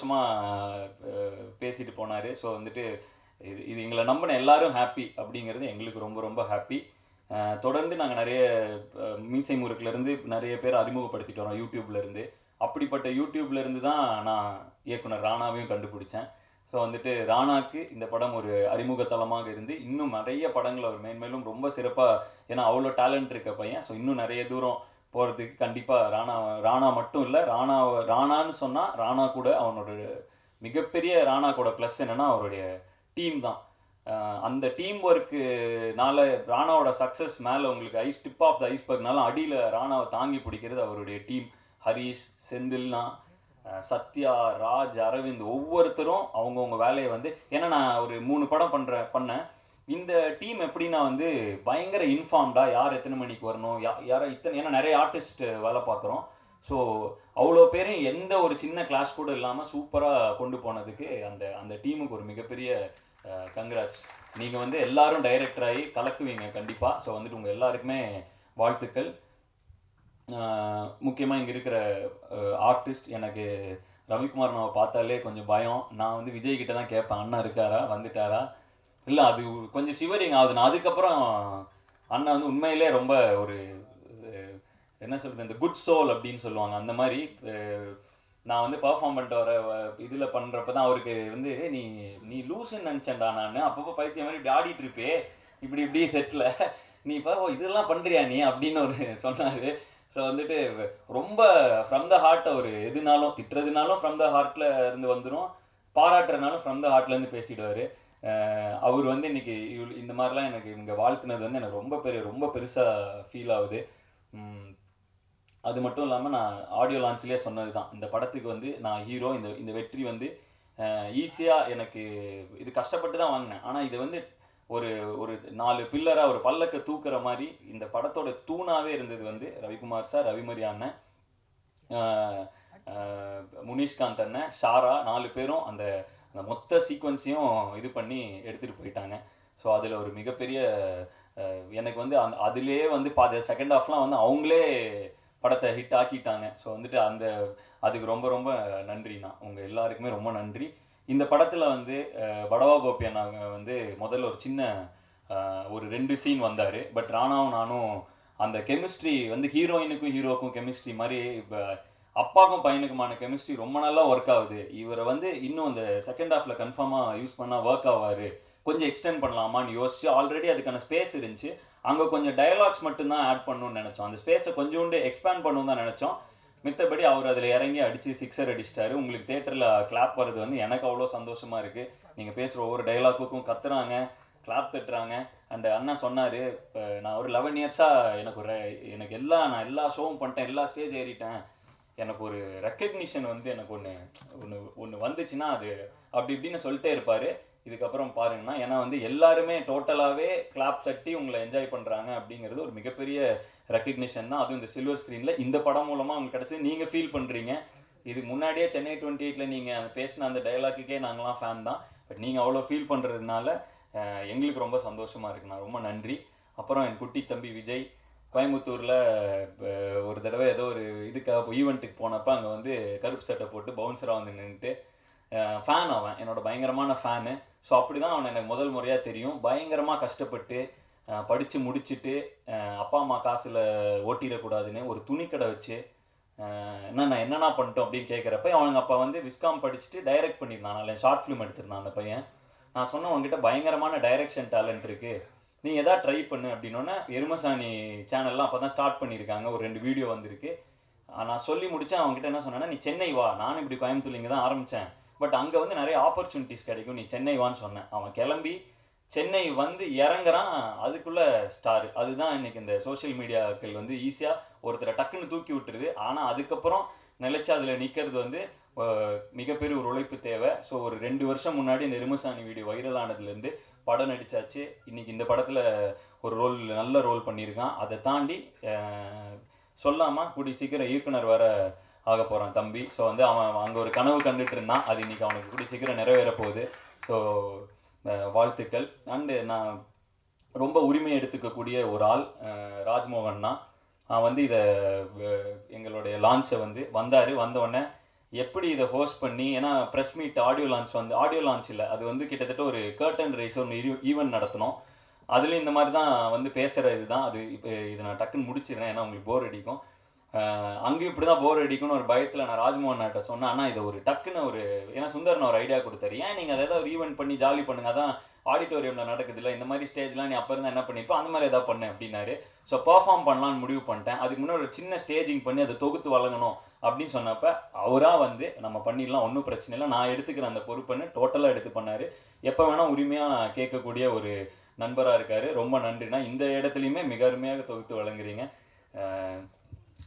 சந்தோஷமாக பேசிட்டு போனார் ஸோ வந்துட்டு இது இது எங்களை நம்பின எல்லாரும் ஹாப்பி அப்படிங்கிறது எங்களுக்கு ரொம்ப ரொம்ப ஹாப்பி தொடர்ந்து நாங்கள் நிறைய அஹ், மீசை முறுக்குலேருந்து நிறைய பேர் அறிமுகப்படுத்திட்டு வரோம் யூடியூப்ல இருந்து அப்படிப்பட்ட யூடியூப்ல இருந்து தான் நான் இயக்குனர் ராணாவையும் கண்டுபிடிச்சேன் ஸோ வந்துட்டு ராணாக்கு இந்த படம் ஒரு அறிமுகத்தலமாக இருந்து இன்னும் நிறைய படங்கள் அவர் மேன்மேலும் ரொம்ப சிறப்பாக ஏன்னா அவ்வளோ டேலண்ட் இருக்க பையன் ஸோ இன்னும் நிறைய தூரம் போகிறதுக்கு கண்டிப்பாக ராணா ராணா மட்டும் இல்லை ராணா ராணான்னு சொன்னால் ராணா கூட அவனோட மிகப்பெரிய ராணா கூட ப்ளஸ் என்னன்னா அவருடைய டீம் தான் அஹ் அந்த டீம் ஒர்க்குனால ராணாவோட சக்ஸஸ் மேலே உங்களுக்கு ஐஸ் டிப் ஆஃப் த ஐஸ்பர்க்னால அடியில் ராணாவை தாங்கி பிடிக்கிறது அவருடைய டீம் ஹரிஷ் செந்தில்னா அஹ் சத்யா ராஜ் அரவிந்த் ஒவ்வொருத்தரும் அவங்கவுங்க வேலையை வந்து ஏன்னா நான் ஒரு மூணு படம் பண்ணுறேன் பண்ணேன் இந்த டீம் எப்படின்னா வந்து பயங்கர இன்ஃபார்ம்டா யார் எத்தனை மணிக்கு வரணும் யா யாரை இத்தனை ஏன்னா நிறைய ஆர்டிஸ்ட் வேலை பார்க்குறோம் ஸோ அவ்வளோ பேரும் எந்த ஒரு சின்ன கிளாஸ் கூட இல்லாமல் சூப்பராக கொண்டு போனதுக்கு அந்த அந்த டீமுக்கு ஒரு மிகப்பெரிய கங்க்ராட்ஸ் நீங்கள் வந்து எல்லாரும் டைரக்டர் ஆகி கலக்குவீங்க கண்டிப்பாக ஸோ வந்துட்டு உங்கள் எல்லாருக்குமே வாழ்த்துக்கள் முக்கியமாக இங்கே இருக்கிற ஆர்டிஸ்ட் எனக்கு ரவிக்குமார் நான் பார்த்தாலே கொஞ்சம் பயம் நான் வந்து விஜய் கிட்ட தான் கேட்பேன் அண்ணா இருக்காரா வந்துட்டாரா இல்லை அது கொஞ்சம் சிவரிங் ஆகுது நான் அதுக்கப்புறம் அண்ணா வந்து உண்மையிலே ரொம்ப ஒரு அஹ், என்ன சொல்றது இந்த குட் சோல் அப்படின்னு சொல்லுவாங்க அந்த மாதிரி அஹ், நான் வந்து பெர்ஃபார்ம் பண்ணிட்டு வர இதில் பண்ணுறப்ப தான் அவருக்கு வந்து "ஏய், நீ நீ லூசுன்னு நினச்சேன்டா நான் அப்பப்போ பைத்தியம் மாதிரி இப்படி ஆடிட்டு இருப்பே இப்படி இப்படி செட்டில் நீ இப்போ "ஓ, இதெல்லாம் பண்ணுறியா நீ அப்படின்னு ஒரு சொன்னார் ஸோ வந்துட்டு ரொம்ப ஃப்ரம் த ஹார்ட் ஒரு எதுனாலும் திட்டுறதுனாலும் ஃப்ரம் த ஹார்ட்ல இருந்து வந்துடும் பாராட்டுறதுனாலும் ஃப்ரம் த ஹார்ட்லேருந்து பேசிடுவார் அவர் வந்து இன்னைக்கு இவ்வளோ இந்த மாதிரிலாம் எனக்கு இங்கே வாழ்த்துனது வந்து எனக்கு ரொம்ப பெரிய ரொம்ப பெருசாக ஃபீல் ஆகுது உம், அது மட்டும் இல்லாமல் நான் ஆடியோ லான்ச்லேயே சொன்னது தான் இந்த படத்துக்கு வந்து நான் ஹீரோ இந்த இந்த வெற்றி வந்து ஈஸியாக எனக்கு இது கஷ்டப்பட்டு தான் வாங்கினேன் ஆனால் இது வந்து ஒரு ஒரு நாலு பில்லராக ஒரு பல்லக்க தூக்குற மாதிரி இந்த படத்தோட தூணாவே இருந்தது வந்து ரவிக்குமார் சார் ரவிமரி அண்ணன் ஆஹ் ஆஹ் முனிஷ்காந்த் அண்ணன் ஷாரா நாலு பேரும் அந்த அந்த மொத்த சீக்வன்ஸையும் இது பண்ணி எடுத்துகிட்டு போயிட்டாங்க ஸோ அதில் ஒரு மிகப்பெரிய ஆஹ் எனக்கு வந்து அந்த அதுலேயே வந்து பாத செகண்ட் ஹாஃப்லாம் வந்து அவங்களே படத்தை ஹிட் ஆக்கிட்டாங்க ஸோ வந்துட்டு அந்த அதுக்கு ரொம்ப ரொம்ப நன்றிண்ணா உங்கள் எல்லாருக்குமே ரொம்ப நன்றி இந்த படத்தில் வந்து அஹ், படவா கோபி அண்ணா வந்து முதல்ல ஒரு சின்ன அஹ், ஒரு ரெண்டு சீன் வந்தார் பட் ராணாவும் நானும் அந்த கெமிஸ்ட்ரி வந்து ஹீரோயினுக்கும் ஹீரோக்கும் கெமிஸ்ட்ரி மாதிரி இப்போ அப்பாக்கும் பையனுக்குமான கெமிஸ்ட்ரி ரொம்ப நல்லா ஒர்க் ஆகுது இவரை வந்து இன்னும் அந்த செகண்ட் ஹாஃப்ல கன்ஃபார்மாக யூஸ் பண்ணால் ஒர்க் ஆவார் கொஞ்சம் எக்ஸ்டெண்ட் பண்ணலாமான்னு யோசிச்சு ஆல்ரெடி அதுக்கான ஸ்பேஸ் இருந்துச்சு அங்கே கொஞ்சம் டயலாக்ஸ் மட்டும்தான் ஆட் பண்ணணும்னு நினச்சோம் அந்த ஸ்பேஸை கொஞ்சோண்டு எக்ஸ்பேண்ட் பண்ணணும் தான் நினச்சோம் மித்தபடி அவர் அதில் இறங்கி அடித்து சிக்ஸர் அடிச்சிட்டாரு உங்களுக்கு தேட்டரில் கிளாப் வர்றது வந்து எனக்கு அவ்வளோ சந்தோஷமா இருக்குது நீங்கள் பேசுகிற ஒவ்வொரு டைலாக்குக்கும் கத்துறாங்க கிளாப் தட்டுறாங்க அண்ட் அண்ணா சொன்னார் நான் ஒரு லெவன் இயர்ஸாக எனக்கு ஒரு எனக்கு எல்லா நான் எல்லா ஷோவும் பண்ணிட்டேன் எல்லா ஸ்டேஜ் ஏறிட்டேன் எனக்கு ஒரு ரெக்கக்னிஷன் வந்து எனக்கு ஒன்று ஒன்று ஒன்று வந்துச்சுன்னா அது அப்படி இப்படின்னு சொல்லிட்டே இருப்பார் இதுக்கப்புறம் பாருங்கன்னா ஏன்னா வந்து எல்லாருமே டோட்டலாகவே கிளாப் தட்டி உங்களை என்ஜாய் பண்ணுறாங்க அப்படிங்கிறது ஒரு மிகப்பெரிய ரெக்கக்னிஷன் தான் அதுவும் இந்த சில்வர் ஸ்க்ரீனில் இந்த படம் மூலமாக உங்களுக்கு கிடச்சி நீங்கள் ஃபீல் பண்ணுறீங்க இது முன்னாடியே சென்னை டுவெண்ட்டி எயிட்டில் நீங்கள் பேசின அந்த டைலாக்குக்கே நாங்களாம் ஃபேன் தான் பட் நீங்கள் அவ்வளோ ஃபீல் பண்ணுறதுனால எங்களுக்கு ரொம்ப சந்தோஷமாக இருக்குண்ணா ரொம்ப நன்றி அப்புறம் என் குட்டி தம்பி விஜய் கோயம்புத்தூரில் ஒரு தடவை ஏதோ ஒரு இதுக்காக ஈவெண்ட்டுக்கு போனப்போ அங்கே வந்து கருப்பு சட்டை போட்டு பவுன்சராக வந்து நின்றுட்டு ஃபேன் அவன் என்னோட பயங்கரமான ஃபேனு ஸோ அப்படி தான் அவனை எனக்கு முதல் முறையாக தெரியும் பயங்கரமாக கஷ்டப்பட்டு படித்து முடிச்சுட்டு அஹ் அப்பா அம்மா காசில் ஓட்டிடக்கூடாதுன்னு ஒரு துணிக்கடை வச்சு அஹ் என்ன நான் என்னென்ன பண்ணிட்டோம் அப்படின்னு கேட்குறப்ப அவங்க அப்பா வந்து விஸ்காம் படிச்சுட்டு டைரக்ட் பண்ணியிருந்தான் அதில் ஷார்ட் ஃபிலிம் எடுத்திருந்தான் அந்த பையன் நான் சொன்னேன் உங்ககிட்ட பயங்கரமான டைரக்ஷன் டேலண்ட் இருக்குது நீ எதா ட்ரை பண்ணு அப்படின்னோடனே எருமசாணி சேனல்லாம் அப்போ தான் ஸ்டார்ட் பண்ணியிருக்காங்க ஒரு ரெண்டு வீடியோ வந்திருக்கு ஆஹ் நான் சொல்லி முடிச்சேன் அவங்ககிட்ட என்ன சொன்னேன்னா நீ சென்னை வா நானும் இப்படி கோயம்புத்தூர்ல இங்கே தான் ஆரம்பித்தேன் பட் அங்கே வந்து நிறைய ஆப்பர்ச்சுனிட்டிஸ் கிடைக்கும் நீ சென்னை வான்னு சொன்னேன் அவன் கிளம்பி சென்னை வந்து இறங்குறான் அதுக்குள்ள ஸ்டார் அதுதான் இன்னைக்கு இந்த சோஷியல் மீடியாக்கள் வந்து ஈஸியாக ஒருத்தரை டக்குன்னு தூக்கி விட்டுருது ஆனால் அதுக்கப்புறம் நிலைச்சு அதில் நிற்கிறது வந்து அஹ், மிகப்பெரிய ஒரு உழைப்பு தேவை ஸோ ஒரு ரெண்டு வருஷம் முன்னாடி இந்த எருமசாணி வீடியோ வைரல் ஆனதுலேருந்து படம் நடிச்சாச்சு இன்னைக்கு இந்த படத்தில் ஒரு ரோல் நல்ல ரோல் பண்ணியிருக்கான் அதை தாண்டி அஹ், சொல்லாம கூடி சீக்கிரம் இயக்குனர் வேற ஆக போகிறான் தம்பி ஸோ வந்து அவன் அங்கே ஒரு கனவு கண்டுட்டு இருந்தான் அது இன்னைக்கு அவனுக்கு கூடி சீக்கிரம் நிறைவேற போகுது ஸோ வாழ்த்துக்கள் அண்டு நான் ரொம்ப உரிமை எடுத்துக்கக்கூடிய ஒரு ஆள் அஹ், ராஜ்மோகன் தான் அவன் வந்து இதை எங்களுடைய லான்ச்சை வந்து வந்தார் வந்தோடனே எப்படி இதை ஹோஸ்ட் பண்ணி ஏன்னா ப்ரெஸ் மீட் ஆடியோ லான்ச் வந்து ஆடியோ லான்ச் இல்லை அது வந்து கிட்டத்தட்ட ஒரு கர்டன் ரைஸ் ஒன்று ஈவெண்ட் நடத்தினோம் அதுலேயும் இந்த மாதிரி தான் வந்து பேசுகிற இதுதான் அது இப்போ இதை நான் டக்குன்னு முடிச்சிடுறேன் ஏன்னா உங்களுக்கு போர் அடிக்கும் அஹ் அங்கேயும் இப்படி தான் போர் அடிக்கும்னு ஒரு பயத்தில் நான் ராஜ்மோகன் கிட்ட சொன்னேன் ஆனால் இதை ஒரு டக்குன்னு ஒரு ஏன்னா சுந்தரன் ஒரு ஐடியா கொடுத்தாரு ஏன் நீங்கள் அதை ஏதாவது ஒரு ஈவெண்ட் பண்ணி ஜாலி பண்ணுங்க அதான் ஆடிட்டோரியமில் நடக்குது இல்லை இந்த மாதிரி ஸ்டேஜ்லாம் நீ அப்போ இருந்தால் என்ன பண்ணிப்போ அந்த மாதிரி ஏதாவது பண்ணு அப்படின்னாரு ஸோ பெர்ஃபார்ம் பண்ணலாம்னு முடிவு பண்ணிட்டேன் அதுக்கு முன்னாடி ஒரு சின்ன ஸ்டேஜிங் பண்ணி அதை தொகுத்து வழங்கணும் அப்படின்னு சொன்னப்ப அவராக வந்து நம்ம பண்ணிடலாம் ஒன்றும் பிரச்சனை இல்லை நான் எடுத்துக்கிறேன் அந்த பொறுப்புன்னு டோட்டலாக எடுத்து பண்ணார் எப்போ வேணால் உரிமையாக கேட்கக்கூடிய ஒரு நண்பராக இருக்காரு ரொம்ப நன்றிண்ணா இந்த இடத்துலையுமே மிக அருமையாக தொகுத்து வழங்குறீங்க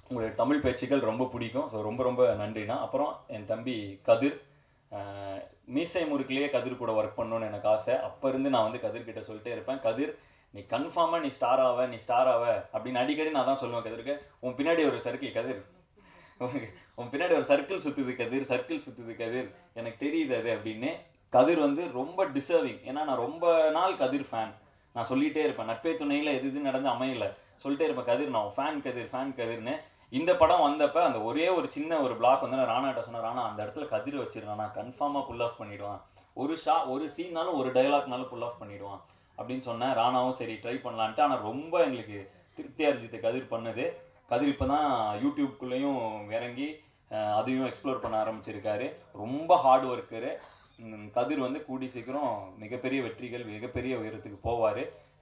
உங்களுடைய தமிழ் பேச்சுக்கள் ரொம்ப பிடிக்கும் ஸோ ரொம்ப ரொம்ப நன்றிண்ணா அப்புறம் என் தம்பி கதிர் ஆஹ் மீசை முறுக்கிலேயே கதிர் கூட ஒர்க் பண்ணணும்னு எனக்கு ஆசை அப்போ இருந்து நான் வந்து கதிர் கிட்ட சொல்லிட்டே இருப்பேன் கதிர் நீ கன்ஃபார்மாக நீ ஸ்டார் ஆவ நீ ஸ்டார் ஆவ அப்படின்னு அடிக்கடி நான் தான் சொல்லுவேன் கதிருக்கு உன் பின்னாடி ஒரு சர்க்கிள் கதிர் உனக்கு- உன் பின்னாடி ஒரு சர்க்கிள் சுத்துது கதிர் சர்க்கிள் சுத்துது கதிர் எனக்கு தெரியுது அது அப்படின்னு கதிர் வந்து ரொம்ப டிசர்விங் ஏன்னா நான் ரொம்ப நாள் கதிர் ஃபேன் நான் சொல்லிட்டே இருப்பேன் நட்பே துணையில் எது இது நடந்து அமையல சொல்லிட்டே இருப்பேன் கதிர் நான் ஃபேன் கதிர் ஃபேன் கதிர்னு இந்த படம் வந்தப்ப அந்த ஒரே ஒரு சின்ன ஒரு பிளாக் வந்து நான் ராணாட்ட சொன்னேன் ராணா அந்த இடத்துல கதிர் வச்சிருக்கான் நான் கன்ஃபார்மாக புல் ஆஃப் பண்ணிடுவான் ஒரு ஷா ஒரு சீன்னாலும் ஒரு டயலாக்னாலும் புல் ஆஃப் பண்ணிடுவான் அப்படின்னு சொன்னேன் ராணாவும் சரி ட்ரை பண்ணலான்ட்டு ஆனால் ரொம்ப எங்களுக்கு திருப்தியாக இருந்துச்சு கதிர் பண்ணது கதிர் இப்போ தான் யூடியூப்குள்ளேயும் இறங்கி அஹ், அதையும் எக்ஸ்ப்ளோர் பண்ண ஆரம்பிச்சிருக்காரு ரொம்ப ஹார்ட் ஒர்க்கரு கதிர் வந்து கூடி சீக்கிரம் மிகப்பெரிய வெற்றிகள் மிகப்பெரிய உயரத்துக்கு போவார்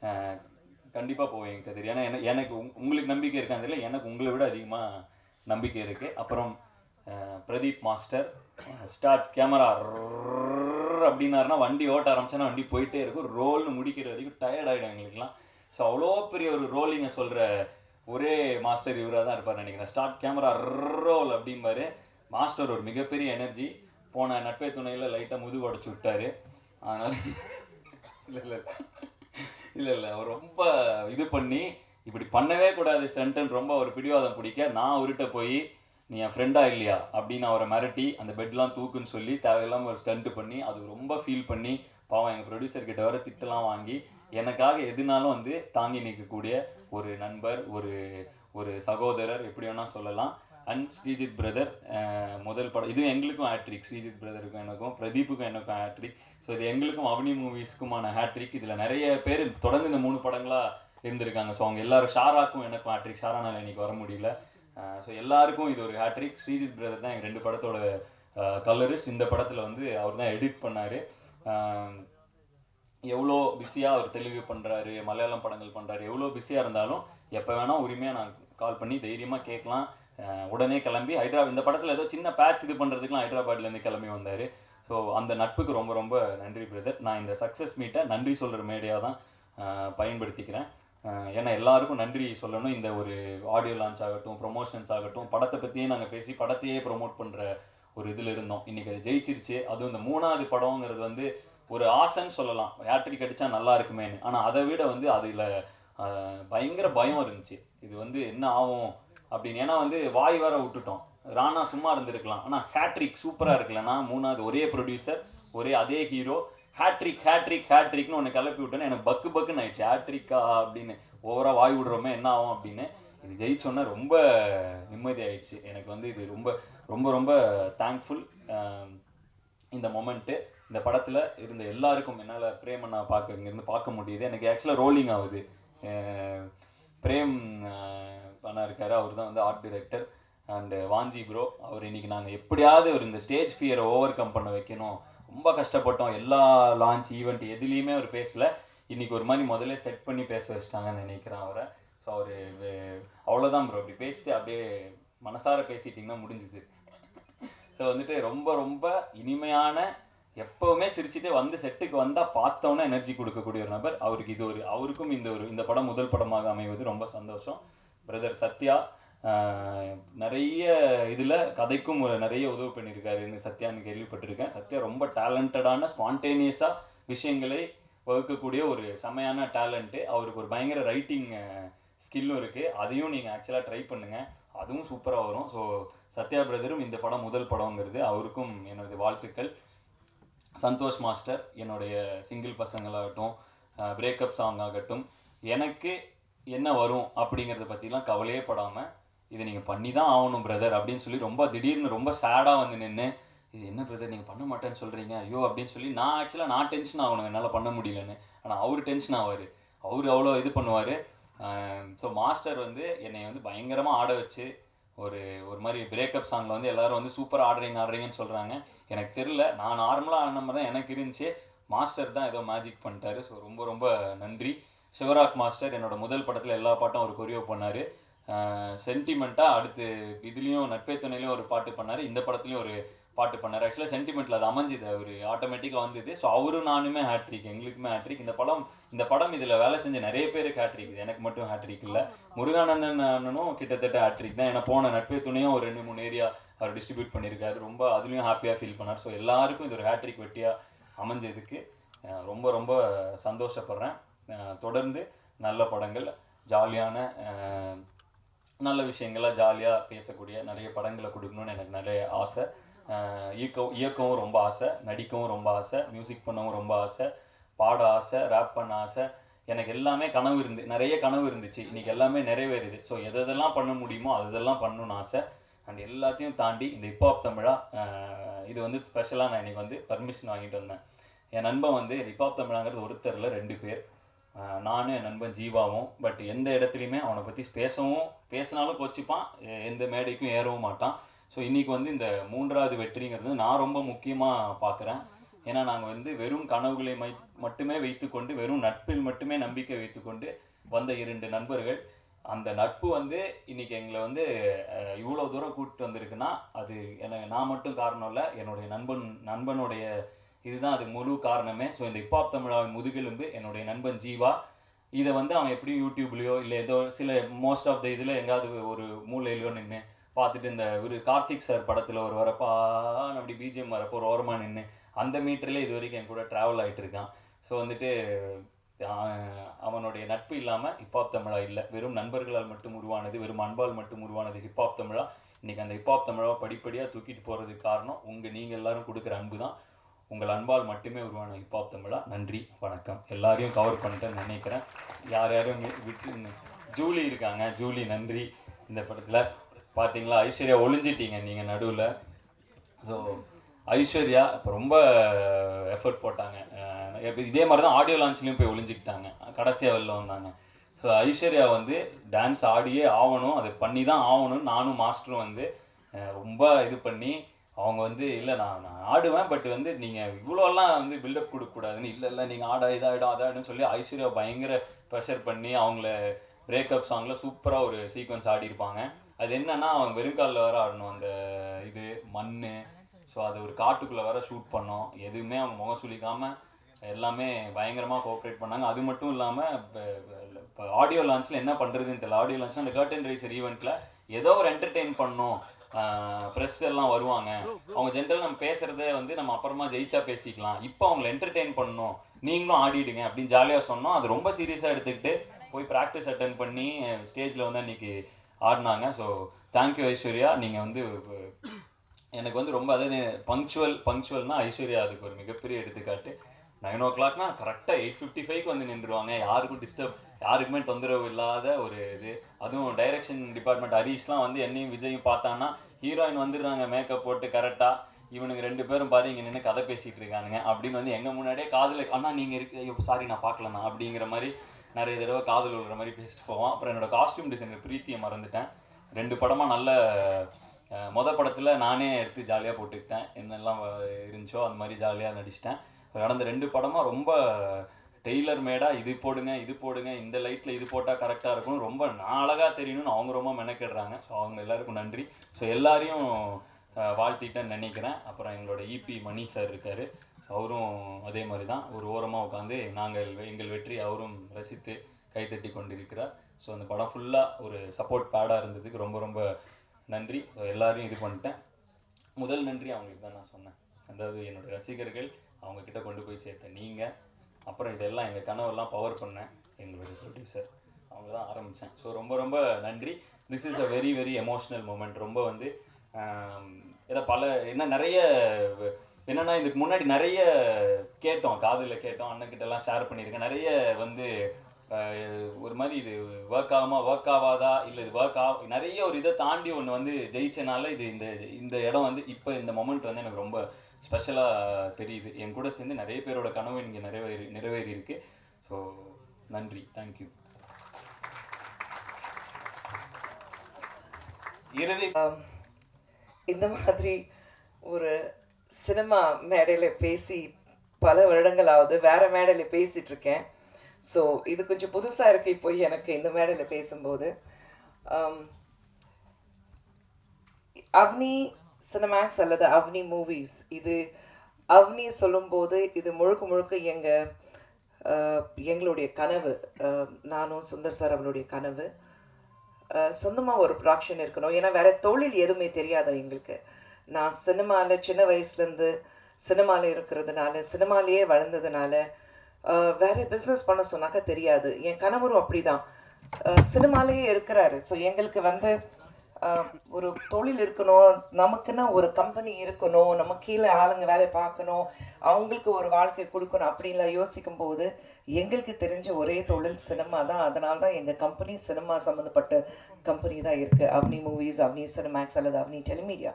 கண்டிப்பாக போவேன் கதிர் ஏன்னா என- எனக்கு உங்- உங்களுக்கு நம்பிக்கை இருக்கான்னு தெரியல எனக்கு உங்களை விட அதிகமாக நம்பிக்கை இருக்குது அப்புறம் அஹ், பிரதீப் மாஸ்டர் ஸ்டார்ட் கேமரா அப்படின்னாருன்னா வண்டி ஓட்ட ஆரம்பிச்சோன்னா வண்டி போயிட்டே இருக்கும் ரோல்னு முடிக்கிற வரைக்கும் டயர்ட் ஆகிடும் எங்களுக்குலாம் ஸோ அவ்வளோ பெரிய ஒரு ரோலிங்கை சொல்கிற ஒரே மாஸ்டர் இவராக தான் இருப்பார் நினைக்கிறேன் ஸ்டார்ட் கேமரா ரோல் அப்படிம்பாரு மாஸ்டர் ஒரு மிகப்பெரிய எனர்ஜி போன நட்பே துணையில் லைட்டாக முதுகு உடச்சி விட்டாரு அதனால இல்லை இல்லை இல்லை இல்லை அவர் ரொம்ப இது பண்ணி இப்படி பண்ணவே கூடாது ஸ்டண்ட்டுன்னு ரொம்ப ஒரு பிடிவாதம் பிடிக்க நான் அவர்கிட்ட போய் நீ என் ஃப்ரெண்டா இல்லையா அப்படின்னு அவரை மிரட்டி அந்த பெட்லாம் தூக்குன்னு சொல்லி தேவையில்லாமல் ஒரு ஸ்டண்ட் பண்ணி அது ரொம்ப ஃபீல் பண்ணி பாவம் எங்கள் ப்ரொடியூசர் கிட்ட வர திட்டலாம் வாங்கி எனக்காக எதுனாலும் வந்து தாங்கி நிற்கக்கூடிய ஒரு நண்பர் ஒரு ஒரு சகோதரர் எப்படி வேணால் சொல்லலாம் அண்ட் ஸ்ரீஜித் பிரதர் முதல் படம் இது எங்களுக்கும் ஹேட்ரிக் ஸ்ரீஜித் பிரதருக்கும் எனக்கும் பிரதீப்புக்கும் எனக்கும் ஹேட்ரிக் ஸோ இது எங்களுக்கும் அவனி மூவிஸ்க்குமான ஹேட்ரிக் இதில் நிறைய பேர் தொடர்ந்து இந்த மூணு படங்களாக இருந்திருக்காங்க ஸோ அவங்க எல்லாரும் ஷாராக்கும் எனக்கும் ஹேட்ரிக் ஷாரானால் இன்னைக்கு வர முடியல ஸோ எல்லாருக்கும் இது ஒரு ஹேட்ரிக் ஸ்ரீஜித் பிரதர் தான் எங்கள் ரெண்டு படத்தோட கலரிஸ்ட் இந்த படத்தில் வந்து அவர் தான் எடிட் பண்ணார் எவ்வளோ பிஸியாக அவர் தெலுங்கு பண்ணுறாரு மலையாளம் படங்கள் பண்ணுறாரு எவ்வளோ பிஸியாக இருந்தாலும் எப்போ வேணால் உரிமையாக நான் கால் பண்ணி தைரியமாக கேட்கலாம் அஹ் உடனே கிளம்பி ஹைட்ரா இந்த படத்தில் ஏதோ சின்ன பேட்ச் இது பண்ணுறதுக்குலாம் ஹைதராபாத்லேருந்து கிளம்பி வந்தார் ஸோ அந்த நட்புக்கு ரொம்ப ரொம்ப நன்றி பிரதர் நான் இந்த சக்ஸஸ் மீட்டை நன்றி சொல்கிற மேடையாக தான் அஹ் பயன்படுத்திக்கிறேன் அஹ் ஏன்னா எல்லாருக்கும் நன்றி சொல்லணும் இந்த ஒரு ஆடியோ லான்ச் ஆகட்டும் ப்ரொமோஷன்ஸ் ஆகட்டும் படத்தை பற்றியே நாங்கள் பேசி படத்தையே ப்ரொமோட் பண்ணுற ஒரு இதில் இருந்தோம் இன்றைக்கி அது ஜெயிச்சிருச்சு அதுவும் இந்த மூணாவது படங்கிறது வந்து ஒரு ஆசைன்னு சொல்லலாம் ஹேட்ரிக் அடித்தா நல்லா இருக்குமேன்னு ஆனால் அதை விட வந்து அதில் பயங்கர பயம் இருந்துச்சு இது வந்து என்ன ஆகும் அப்படின்னு ஏன்னா வந்து வாய் வேற விட்டுட்டோம் ராணா சும்மா இருந்திருக்கலாம் ஆனால் ஹேட்ரிக் சூப்பராக இருக்குல்லன்னா மூணாவது ஒரே ப்ரொடியூசர் ஒரே அதே ஹீரோ ஹேட்ரிக் ஹேட்ரிக் ஹேட்ரிக்னு ஒன்று கிளப்பி விட்டோன்னே எனக்கு பக்கு பக்குன்னு ஆயிடுச்சு ஹேட்ரிக்கா அப்படின்னு ஓவராக வாய் விடுறோமே என்ன ஆகும் அப்படின்னு இது ஜெயிச்சோன்னே ரொம்ப நிம்மதி ஆயிடுச்சு எனக்கு வந்து இது ரொம்ப ரொம்ப ரொம்ப தேங்க்ஃபுல் இந்த மொமெண்ட்டு இந்த படத்தில் இருந்த எல்லாருக்கும் என்னால் பிரேமண்ணா பார்க்க இங்கேருந்து பார்க்க முடியுது எனக்கு ஆக்சுவலாக ரோலிங் ஆகுது அஹ் பிரேம் அஹ் அண்ணா இருக்காரு அவர் தான் வந்து art director and Vanchi bro அவர் இன்னைக்கு நாங்கள் எப்படியாவது ஒரு இந்த ஸ்டேஜ் ஃபியரை ஓவர் கம் பண்ண வைக்கணும் ரொம்ப கஷ்டப்பட்டோம் எல்லா லான்ச் ஈவெண்ட் எதுலேயுமே அவர் பேசல இன்னைக்கு ஒரு மாதிரி முதல்ல செட் பண்ணி பேச வச்சிட்டாங்கன்னு நினைக்கிறேன் அவரை ஸோ அவர் அவ்வளோதான் ப்ரோ அப்படி பேசிட்டு அப்படியே மனசார பேசிட்டிங்கன்னா முடிஞ்சுது ஸோ வந்துட்டு ரொம்ப ரொம்ப இனிமையான எப்பவுமே சிரிச்சுட்டே வந்து செட்டுக்கு வந்தால் பார்த்தோன்னே எனர்ஜி கொடுக்கக்கூடிய ஒரு நபர் அவருக்கு இது ஒரு அவருக்கும் இந்த ஒரு இந்த படம் முதல் படமாக அமைவது ரொம்ப சந்தோஷம் பிரதர் சத்யா ஆஹ், நிறைய இதில் கதைக்கும் ஒரு நிறைய உதவி பண்ணியிருக்காருன்னு சத்யான்னு கேள்விப்பட்டிருக்கேன் சத்யா ரொம்ப டேலண்டடான ஸ்பான்டேனியஸாக விஷயங்களை வகுக்கக்கூடிய ஒரு செமையான டேலண்ட்டு அவருக்கு ஒரு பயங்கர ரைட்டிங் ஸ்கில்லும் இருக்குது அதையும் நீங்கள் ஆக்சுவலாக ட்ரை பண்ணுங்கள் அதுவும் சூப்பராக வரும் ஸோ சத்யா பிரதரும் இந்த படம் முதல் படங்கிறது அவருக்கும் எனது வாழ்த்துக்கள் சந்தோஷ் மாஸ்டர் என்னுடைய சிங்கிள் பசங்களாகட்டும் பிரேக்கப் சாங் ஆகட்டும் எனக்கு என்ன வரும் அப்படிங்கிறத பற்றிலாம் கவலையே படாமல் இதை நீங்கள் பண்ணி தான் ஆகணும் பிரதர் அப்படின்னு சொல்லி ரொம்ப திடீர்னு ரொம்ப சேடாக வந்து நின்று இது என்ன பிரதர் நீங்கள் பண்ண மாட்டேன்னு சொல்கிறீங்க ஐயோ அப்படின்னு சொல்லி நான் ஆக்சுவலாக நான் டென்ஷன் ஆகணும் என்னால் பண்ண முடியலன்னு ஆனால் அவர் டென்ஷன் ஆவார் அவர் அவ்வளோ இது பண்ணுவார் ஸோ மாஸ்டர் வந்து என்னை வந்து பயங்கரமாக ஆட வச்சு ஒரு ஒரு மாதிரி பிரேக்கப் சாங்கில் வந்து எல்லாரும் வந்து சூப்பர் ஆடுறீங்க ஆடுறீங்கன்னு சொல்கிறாங்க எனக்கு தெரில நான் நார்மலாக ஆடின மாதிரி தான் எனக்கு இருந்துச்சு மாஸ்டர் தான் ஏதோ மேஜிக் பண்ணிட்டாரு ஸோ ரொம்ப ரொம்ப நன்றி சிவராக் மாஸ்டர் என்னோட முதல் படத்தில் எல்லா பாட்டும் அவர் கொரியோ பண்ணார் சென்டிமெண்ட்டாக அடுத்து இதுலேயும் நட்பே துணையிலையும் ஒரு பாட்டு பண்ணார் இந்த படத்துலையும் ஒரு பாட்டு பண்ணார் ஆக்சுவலாக சென்டிமெண்ட்டில் அது அமைஞ்சுது அவர் ஆட்டோமேட்டிக்காக வந்தது ஸோ அவரும் நானுமே ஹேட்ரிக் எங்களுக்குமே ஹேட்ரிக் இந்த படம் இந்த படம் இதில் வேலை செஞ்ச நிறைய பேருக்கு ஹேட்ரிக் இது எனக்கு மட்டும் ஹேட்ரிக் இல்லை முருகானந்தன் அண்ணனும் கிட்டத்தட்ட ஹேட்ரிக் தான் ஏன்னா போன நட்பே துணையும் ஒரு ரெண்டு மூணு ஏரியா அவர் டிஸ்ட்ரிபியூட் பண்ணியிருக்காரு ரொம்ப அதுலேயும் ஹாப்பியாக ஃபீல் பண்ணார் ஸோ எல்லாருக்கும் இது ஒரு ஹேட்ரிக் வெட்டியாக அமைஞ்சதுக்கு அஹ் ரொம்ப ரொம்ப சந்தோஷப்படுறேன் அஹ் தொடர்ந்து நல்ல படங்கள் ஜாலியான அஹ் நல்ல விஷயங்களா ஜாலியாக பேசக்கூடிய நிறைய படங்களை கொடுக்கணும்னு எனக்கு நிறைய ஆசை அஹ் இயக்க இயக்கவும் ரொம்ப ஆசை நடிக்கவும் ரொம்ப ஆசை மியூசிக் பண்ணவும் ரொம்ப ஆசை பாட ஆசை ரேப் பண்ண ஆசை எனக்கு எல்லாமே கனவு இருந்து நிறைய கனவு இருந்துச்சு இன்னைக்கு எல்லாமே நிறைவேறுது ஸோ எதெல்லாம் பண்ண முடியுமோ அதெல்லாம் பண்ணணும்னு ஆசை அண்ட் எல்லாத்தையும் தாண்டி இந்த ஹிப்ஹாப் தமிழா அஹ் இது வந்து ஸ்பெஷலாக நான் இன்னைக்கு வந்து பர்மிஷன் வாங்கிட்டு வந்தேன் என் நண்பன் வந்து ஹிப்ஹாப் தமிழாங்கிறது ஒருத்தர்ல ரெண்டு பேர் அஹ் நானும் என் நண்பன் ஜீவாவும் பட் எந்த இடத்துலையுமே அவனை பற்றி பேசவும் பேசினாலும் கொச்சிப்பான் எ- எந்த மேடைக்கும் ஏறவும் மாட்டான் ஸோ இன்னைக்கு வந்து இந்த மூன்றாவது வெற்றிங்கிறது நான் ரொம்ப முக்கியமாக பார்க்குறேன் ஏன்னா நாங்கள் வந்து வெறும் கனவுகளை மை மட்டுமே வைத்துக்கொண்டு வெறும் நட்பில் மட்டுமே நம்பிக்கை வைத்துக்கொண்டு வந்த இரண்டு நண்பர்கள் அந்த நட்பு வந்து இன்னைக்கு எங்களை வந்து அஹ், இவ்வளோ தூரம் கூப்பிட்டு வந்திருக்குன்னா அது எனக்கு நான் மட்டும் காரணம் இல்லை என்னுடைய நண்பன் நண்பனுடைய இதுதான் அது முழு காரணமே ஸோ இந்த ஹிப்ஹாப் தமிழாவின் முதுகெலும்பு என்னுடைய நண்பன் ஜீவா இதை வந்து அவன் எப்படியும் யூடியூப்லேயோ இல்லை ஏதோ சில மோஸ்ட் ஆஃப் த இதில் எங்காவது ஒரு மூலையிலோ நின்று பார்த்துட்டு இந்த ஒரு கார்த்திக் சார் படத்தில் ஒரு வரப்பா அப்படி பிஜிஎம் வரப்போ ஒரு ஓரமாக நின்று அந்த மீட்டர்லேயே இது வரைக்கும் என் கூட ட்ராவல் ஆகிட்டு இருக்கான் ஸோ வந்துட்டு ஆஹ், அவனுடைய நட்பு இல்லாமல் ஹிப்ஹாப் தமிழா இல்லை வெறும் நண்பர்களால் மட்டும் உருவானது வெறும் அன்பால் மட்டும் உருவானது ஹிப்ஹாப் தமிழா இன்னைக்கு அந்த ஹிப்ஹாப் தமிழாவை படிப்படியாக தூக்கிட்டு போகிறதுக்கு காரணம் உங்கள் நீங்கள் எல்லாரும் கொடுக்குற அன்பு தான் உங்கள் அன்பால் மட்டுமே உருவான ஹிப்ஹாப் தமிழா நன்றி வணக்கம் எல்லாரையும் கவர் பண்ணிட்டேன்னு நினைக்கிறேன் யார் யாரும் வி- விட்டு ஜூலி இருக்காங்க ஜூலி நன்றி இந்த படத்தில் பார்த்தீங்களா ஐஸ்வர்யா ஒளிஞ்சிட்டீங்க நீங்கள் நடுவில் ஸோ ஐஸ்வர்யா இப்போ ரொம்ப எஃபர்ட் போட்டாங்க அஹ் இப்ப இதே மாதிரி தான் ஆடியோ லான்ச்லேயும் போய் ஒளிஞ்சிக்கிட்டாங்க கடைசியாக வெளில வந்தாங்க ஸோ ஐஸ்வர்யா வந்து டான்ஸ் ஆடியே ஆகணும் அதை பண்ணி தான் ஆகணும்னு நானும் மாஸ்டரும் வந்து அஹ் ரொம்ப இது பண்ணி அவங்க வந்து இல்லை நான் நான் ஆடுவேன் பட் வந்து நீங்கள் இவ்வளோலாம் வந்து பில்டப் கொடுக்கக்கூடாதுன்னு இல்லை இல்லை நீங்கள் ஆட இதாகிடும் அதாயிடும் சொல்லி ஐஸ்வர்யா பயங்கர ப்ரெஷர் பண்ணி அவங்கள பிரேக்கப் சாங்கில் சூப்பராக ஒரு சீக்வன்ஸ் ஆடியிருப்பாங்க அது என்னன்னா அவங்க வெறுங்காலில் வர ஆடணும் அந்த இது மண் ஸோ அது ஒரு காட்டுக்குள்ளே வர ஷூட் பண்ணோம் எதுவுமே அவங்க முகம் சுளிக்காம எல்லாமே பயங்கரமாக கோஆப்ரேட் பண்ணாங்க அது மட்டும் இல்லாமல் இப்போ ஆடியோ லான்ச்சில் என்ன பண்ணுறதுன்னு தெரியல ஆடியோ லான்ச்சில் அந்த கர்டன் ரைசர் ஈவெண்ட்டில் ஏதோ ஒரு என்டர்டெயின் பண்ணோம் ப்ரெஸ் எல்லாம் வருவாங்க அவங்க ஜென்ரல் நம்ம பேசுறதே வந்து நம்ம அப்புறமா ஜெயிச்சா பேசிக்கலாம் இப்போ அவங்கள என்டர்டெயின் பண்ணணும் நீங்களும் ஆடிடுங்க அப்படின்னு ஜாலியாக சொன்னோம் அது ரொம்ப சீரியஸாக எடுத்துக்கிட்டு போய் ப்ராக்டிஸ் அட்டன் பண்ணி ஸ்டேஜில் வந்து அன்னைக்கு ஆடினாங்க ஸோ தேங்க்யூ ஐஸ்வர்யா நீங்கள் வந்து அஹ், எனக்கு வந்து ரொம்ப அதாவது பங்க்சுவல் பங்க்சுவல்னா ஐஸ்வர்யா அதுக்கு ஒரு மிகப்பெரிய எடுத்துக்காட்டு நைன் ஓ கிளாக்னா கரெக்டாக எயிட் ஃபிஃப்டி ஃபைவ்க்கு வந்து நின்றுவாங்க யாருக்கும் டிஸ்டர்ப் யாருக்குமே தொந்தரவு இல்லாத ஒரு இது அதுவும் டைரக்ஷன் டிபார்ட்மெண்ட் ஹரீஷ்லாம் வந்து என்னையும் விஜயும் பார்த்தான்னா ஹீரோயின் வந்துடுறாங்க மேக்கப் போட்டு கரெக்டாக இவனுங்க ரெண்டு பேரும் பாரு இங்கே நின்று கதை பேசிட்டு இருக்கானுங்க அப்படின்னு வந்து எங்கள் முன்னாடியே காதில் அண்ணா நீங்கள் இருக்கு சாரி நான் பார்க்கலண்ணா அப்படிங்கிற மாதிரி நிறைய தடவை காதல் விழுற மாதிரி பேசிட்டு போவோம் அப்புறம் என்னோட காஸ்டியூம் டிசைனர் பிரீத்தியை மறந்துட்டேன் ரெண்டு படமாக நல்ல அஹ், மொத படத்தில் நானே எடுத்து ஜாலியாக போட்டுக்கிட்டேன் என்னெல்லாம் வ- இருந்துச்சோ அந்த மாதிரி ஜாலியாக நடிச்சிட்டேன் கடந்த ரெண்டு படமாக ரொம்ப டெய்லர் மேடாக இது போடுங்க இது போடுங்க இந்த லைட்டில் இது போட்டால் கரெக்டாக இருக்கும் ரொம்ப நான் அழகாக தெரியணும்னு அவங்க ரொம்ப மெனக்கெடுறாங்க ஸோ அவங்க எல்லாருக்கும் நன்றி ஸோ எல்லாரையும் அஹ், வாழ்த்திட்டேன்னு நினைக்கிறேன் அப்புறம் எங்களோட இபி மணி சார் இருக்கார் அவரும் அதே மாதிரி தான் ஒரு ஓரமாக உட்காந்து நாங்கள் எங்கள் வெற்றி அவரும் ரசித்து கைத்தட்டி கொண்டிருக்கிறார் ஸோ அந்த படம் ஃபுல்லாக ஒரு சப்போர்ட் பேடாக இருந்ததுக்கு ரொம்ப ரொம்ப நன்றி ஸோ எல்லாரையும் இது பண்ணிட்டேன் முதல் நன்றி அவங்களுக்கு தான் நான் சொன்னேன் அதாவது என்னோட ரசிகர்கள் அவங்க கிட்ட கொண்டு போய் சேர்த்தேன் நீங்கள் அப்புறம் இதெல்லாம் எங்கள் கனவெல்லாம் பவர் பண்ணேன் எங்களுடைய ப்ரொடியூசர் அவங்க தான் ஆரம்பித்தேன் ஸோ ரொம்ப ரொம்ப நன்றி this is a very very emotional moment ரொம்ப வந்து இதை பல என்ன நிறைய என்னன்னா இதுக்கு முன்னாடி நிறைய கேட்டோம் காதில் கேட்டோம் அண்ணன்கிட்ட எல்லாம் ஷேர் பண்ணியிருக்கேன் நிறைய வந்து அஹ், ஒரு மாதிரி இது ஒர்க் ஆகுமா ஒர்க் ஆகாதா இல்லை இது ஒர்க் ஆ நிறைய ஒரு இதை தாண்டி ஒன்று வந்து ஜெயிச்சனால இது இந்த இந்த இடம் வந்து இப்போ இந்த மொமெண்ட் வந்து எனக்கு ரொம்ப ஸ்பெஷலாக தெரியுது என் கூட சேர்ந்து நிறைய பேரோட கனவு இங்கே நிறைவேறி நிறைவேறி இருக்கு ஸோ நன்றி தேங்க்யூ இறுதி ஆம், இந்த மாதிரி ஒரு சினிமா மேடையில் பேசி பல வருடங்களாவது வேற மேடையில் பேசிட்டு இருக்கேன் ஸோ இது கொஞ்சம் புதுசாக இருக்கு இப்போ எனக்கு இந்த மேடையில் பேசும்போது ஆம், அவ்னி சினிமேக்ஸ் அல்லது அவனி மூவிஸ் இது அவனி சொல்லும்போது இது முழுக்க முழுக்க எங்கள் எங்களுடைய கனவு அஹ், நானும் சுந்தர் சார் அவளுடைய கனவு சொந்தமாக ஒரு ப்ரொடக்ஷன் இருக்கணும் ஏன்னா வேற தொழில் எதுவுமே தெரியாது எங்களுக்கு நான் சினிமாவில் சின்ன வயசுலேருந்து சினிமாவில் இருக்கிறதுனால சினிமாலேயே வளர்ந்ததுனால அஹ், வேற பிஸ்னஸ் பண்ண சொன்னாக்கா தெரியாது என் கணவரும் அப்படிதான் அஹ், சினிமாலேயே இருக்கிறாரு ஸோ எங்களுக்கு வந்து அஹ், ஒரு தொழில் இருக்கணும் நமக்குன்னா ஒரு கம்பெனி இருக்கணும் நம்ம கீழே ஆளுங்க வேலை பார்க்கணும் அவங்களுக்கு ஒரு வாழ்க்கை கொடுக்கணும் அப்படின்லாம் யோசிக்கும் போது எங்களுக்கு தெரிஞ்ச ஒரே தொழில் சினிமா தான் அதனால தான் எங்கள் கம்பெனி சினிமா சம்மந்தப்பட்ட கம்பெனி தான் இருக்குது அவனி மூவிஸ் அவனி சினிமேக்ஸ் அல்லது அவனி டெலிமீடியா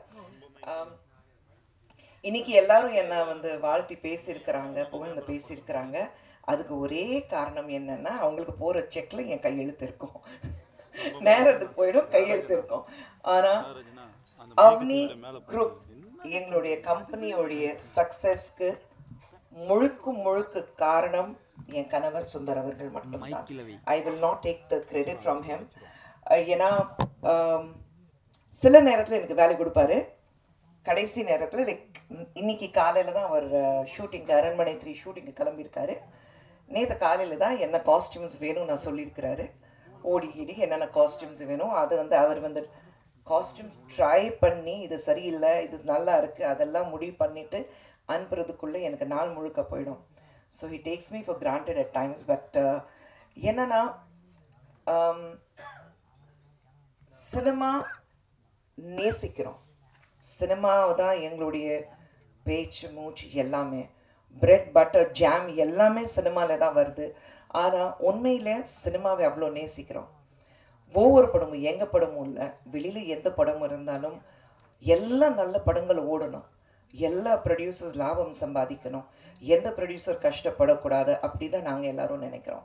இன்னைக்கு எல்லாரும் என்ன வந்து வாழ்த்தி பேசியிருக்கிறாங்க புகழ்ந்து பேசியிருக்கிறாங்க அதுக்கு ஒரே காரணம் என்னன்னா அவங்களுக்கு போகிற செக்ல என் கையெழுத்து இருக்கும் நேரத்துக்கு போயிடும் கையெழுத்து இருக்கும் ஆனா அவனி குரூப் எங்களுடைய கம்பெனியோடைய சக்சஸ்க்கு முழுக்க முழுக்க காரணம் என் கணவர் சுந்தர் அவர்கள் மட்டும்தான் I will not take the credit from him ஏன்னா ஆம், சில நேரத்தில் எனக்கு வேலை கொடுப்பாரு கடைசி நேரத்தில் லைக் இன்னைக்கு காலையில் தான் அவர் ஷூட்டிங்க்கு அரண்மனை த்ரீ ஷூட்டிங்க்கு கிளம்பியிருக்காரு நேற்று காலையில் தான் என்ன காஸ்டியூம்ஸ் வேணும் நான் சொல்லியிருக்கிறாரு ஓடி கீடி என்னென்ன காஸ்டியூம்ஸ் வேணும் அது வந்து அவர் வந்து காஸ்டியூம்ஸ் ட்ரை பண்ணி இது சரியில்லை இது நல்லா இருக்குது அதெல்லாம் முடிவு பண்ணிவிட்டு அனுப்புறதுக்குள்ளே எனக்கு நாள் முழுக்க போயிடும் so he takes me for granted at times but என்னன்னா ஆம், சினிமா நேசிக்கிறோம் சினிமாவை தான் எங்களுடைய பேச்சு மூச்சு எல்லாமே பிரெட் பட்டர் ஜாம் எல்லாமே சினிமாவில் தான் வருது ஆனால் உண்மையில் சினிமாவை அவ்வளோ நேசிக்கிறோம் ஒவ்வொரு படமும் எங்கள் படமும் இல்லை வெளியில் எந்த படமும் இருந்தாலும் எல்லா நல்ல படங்கள் ஓடணும் எல்லா ப்ரொடியூசர்ஸ் லாபம் சம்பாதிக்கணும் எந்த ப்ரொடியூசர் கஷ்டப்படக்கூடாது அப்படி தான் நாங்கள் எல்லாரும் நினைக்கிறோம்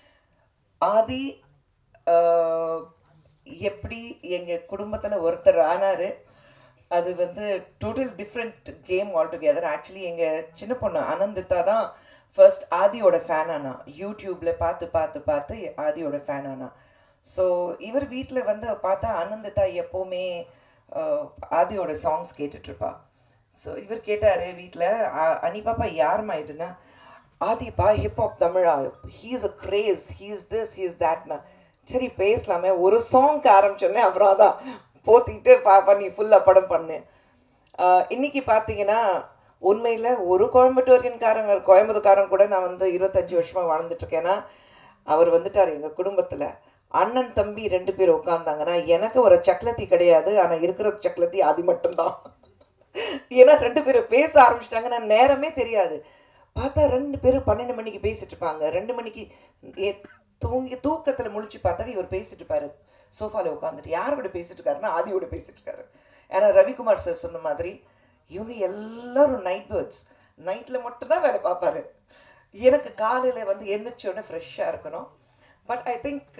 ஆதி ஆஹ், எப்படி எங்கள் குடும்பத்தில் ஒருத்தர் ஆனார் அது வந்து total different game altogether actually எங்கள் சின்ன பொண்ணு அனந்திதா தான் ஃபர்ஸ்ட் ஆதியோட ஃபேன் ஆனா யூடியூப்பில் பார்த்து பார்த்து பார்த்து ஆதியோட ஃபேன் ஆனா ஸோ இவர் வீட்டில் வந்து பார்த்தா அனந்திதா எப்போவுமே ஆஹ், ஆதியோட சாங்ஸ் கேட்டுட்ருப்பா ஸோ இவர் கேட்டார் வீட்டில் அனி பாப்பா யாருமா இதுன்னா ஆதிப்பா hip hop Tamizha he is a craze he is this he is தேட்னா சரி பேசலாமே ஒரு சாங்க்கு ஆரம்பிச்சோடனே அப்புறம் அதான் போத்திக்கிட்டு பா பண்ணி ஃபுல்லாக படம் பண்ணேன் ஆஹ் இன்னைக்கு பார்த்தீங்கன்னா உண்மையில் ஒரு கோயம்புத்தூரியன்காரங்க கோயம்புத்தூர்காரன் கூட நான் வந்து இருபத்தஞ்சி வருஷமாக வாழ்ந்துட்டு இருக்கேன்னா அவர் வந்துட்டார் எங்கள் குடும்பத்தில் அண்ணன் தம்பி ரெண்டு பேர் உட்காந்தாங்கன்னா எனக்கு ஒரு சக்லத்தி கிடையாது ஆனால் இருக்கிற சக்லத்தி அது மட்டும்தான் ஏன்னா ரெண்டு பேரும் பேச ஆரம்பிச்சிட்டாங்கன்னா நேரமே தெரியாது பார்த்தா ரெண்டு பேரும் பன்னெண்டு மணிக்கு பேசிட்டு இருப்பாங்க ரெண்டு மணிக்கு ஏ- தூங்கி தூக்கத்தில் முழிச்சு பார்த்தா இவர் பேசிட்டு இருப்பாரு சோஃபாவில் உட்காந்துட்டு யார் கூட பேசிட்டு இருக்காருன்னா ஆதியோட பேசிட்டு இருக்காரு ஏன்னா ரவிக்குமார் சார் சொன்ன மாதிரி இவங்க எல்லாரும் நைட் பேர்ட்ஸ் நைட்டில் மட்டும்தான் வேலை பார்ப்பாரு எனக்கு காலையில் வந்து எந்திரிச்ச உடனே ஃப்ரெஷ்ஷாக இருக்கணும் பட் ஐ திங்க்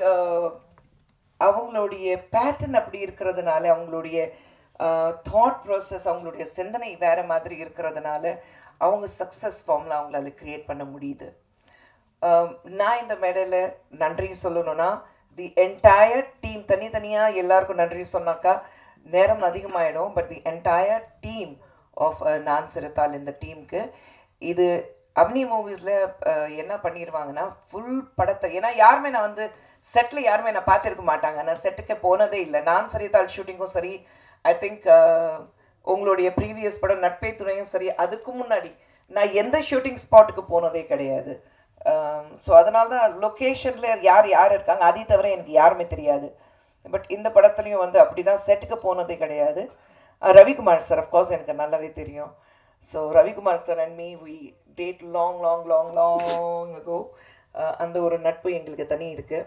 அவங்களுடைய பேட்டர்ன் அப்படி இருக்கிறதுனால அவங்களுடைய தாட் ப்ராசஸ் அவங்களுடைய சிந்தனை வேற மாதிரி இருக்கிறதுனால அவங்க சக்ஸஸ் ஃபார்மில் அவங்களால கிரியேட் பண்ண முடியுது ஆம், நான் இந்த மேடையில் நன்றி சொல்லணும்னா தி என்டையர் டீம் தனித்தனியாக எல்லாருக்கும் நன்றி சொன்னாக்கா நேரம் அதிகமாயிடும் but the entire team of Naan Sirithal இந்த டீமுக்கு இது அவ்னி மூவிஸில் என்ன பண்ணிடுவாங்கன்னா ஃபுல் படத்தை ஏன்னா யாருமே நான் வந்து செட்டில் யாருமே நான் பார்த்துருக்க மாட்டாங்க நான் செட்டுக்கு போனதே இல்லை நான் சரித்தால் ஷூட்டிங்கும் சரி ஐ திங்க் உங்களுடைய ப்ரீவியஸ் படம் நட்பே துணையும் சரி அதுக்கு முன்னாடி நான் எந்த ஷூட்டிங் ஸ்பாட்டுக்கு போனதே கிடையாது ஸோ அதனால தான் லொக்கேஷனில் யார் யார் இருக்காங்க அதை தவிர எனக்கு யாருமே தெரியாது பட் இந்த படத்துலையும் வந்து அப்படி தான் செட்டுக்கு போனதே கிடையாது அஹ் ரவிக்குமார் சார் அஃப்கோர்ஸ் எனக்கு நல்லாவே தெரியும் so Ravikumar sir and me we date long long long long ago அந்த ஒரு நட்பு எங்களுக்கு தனி இருக்குது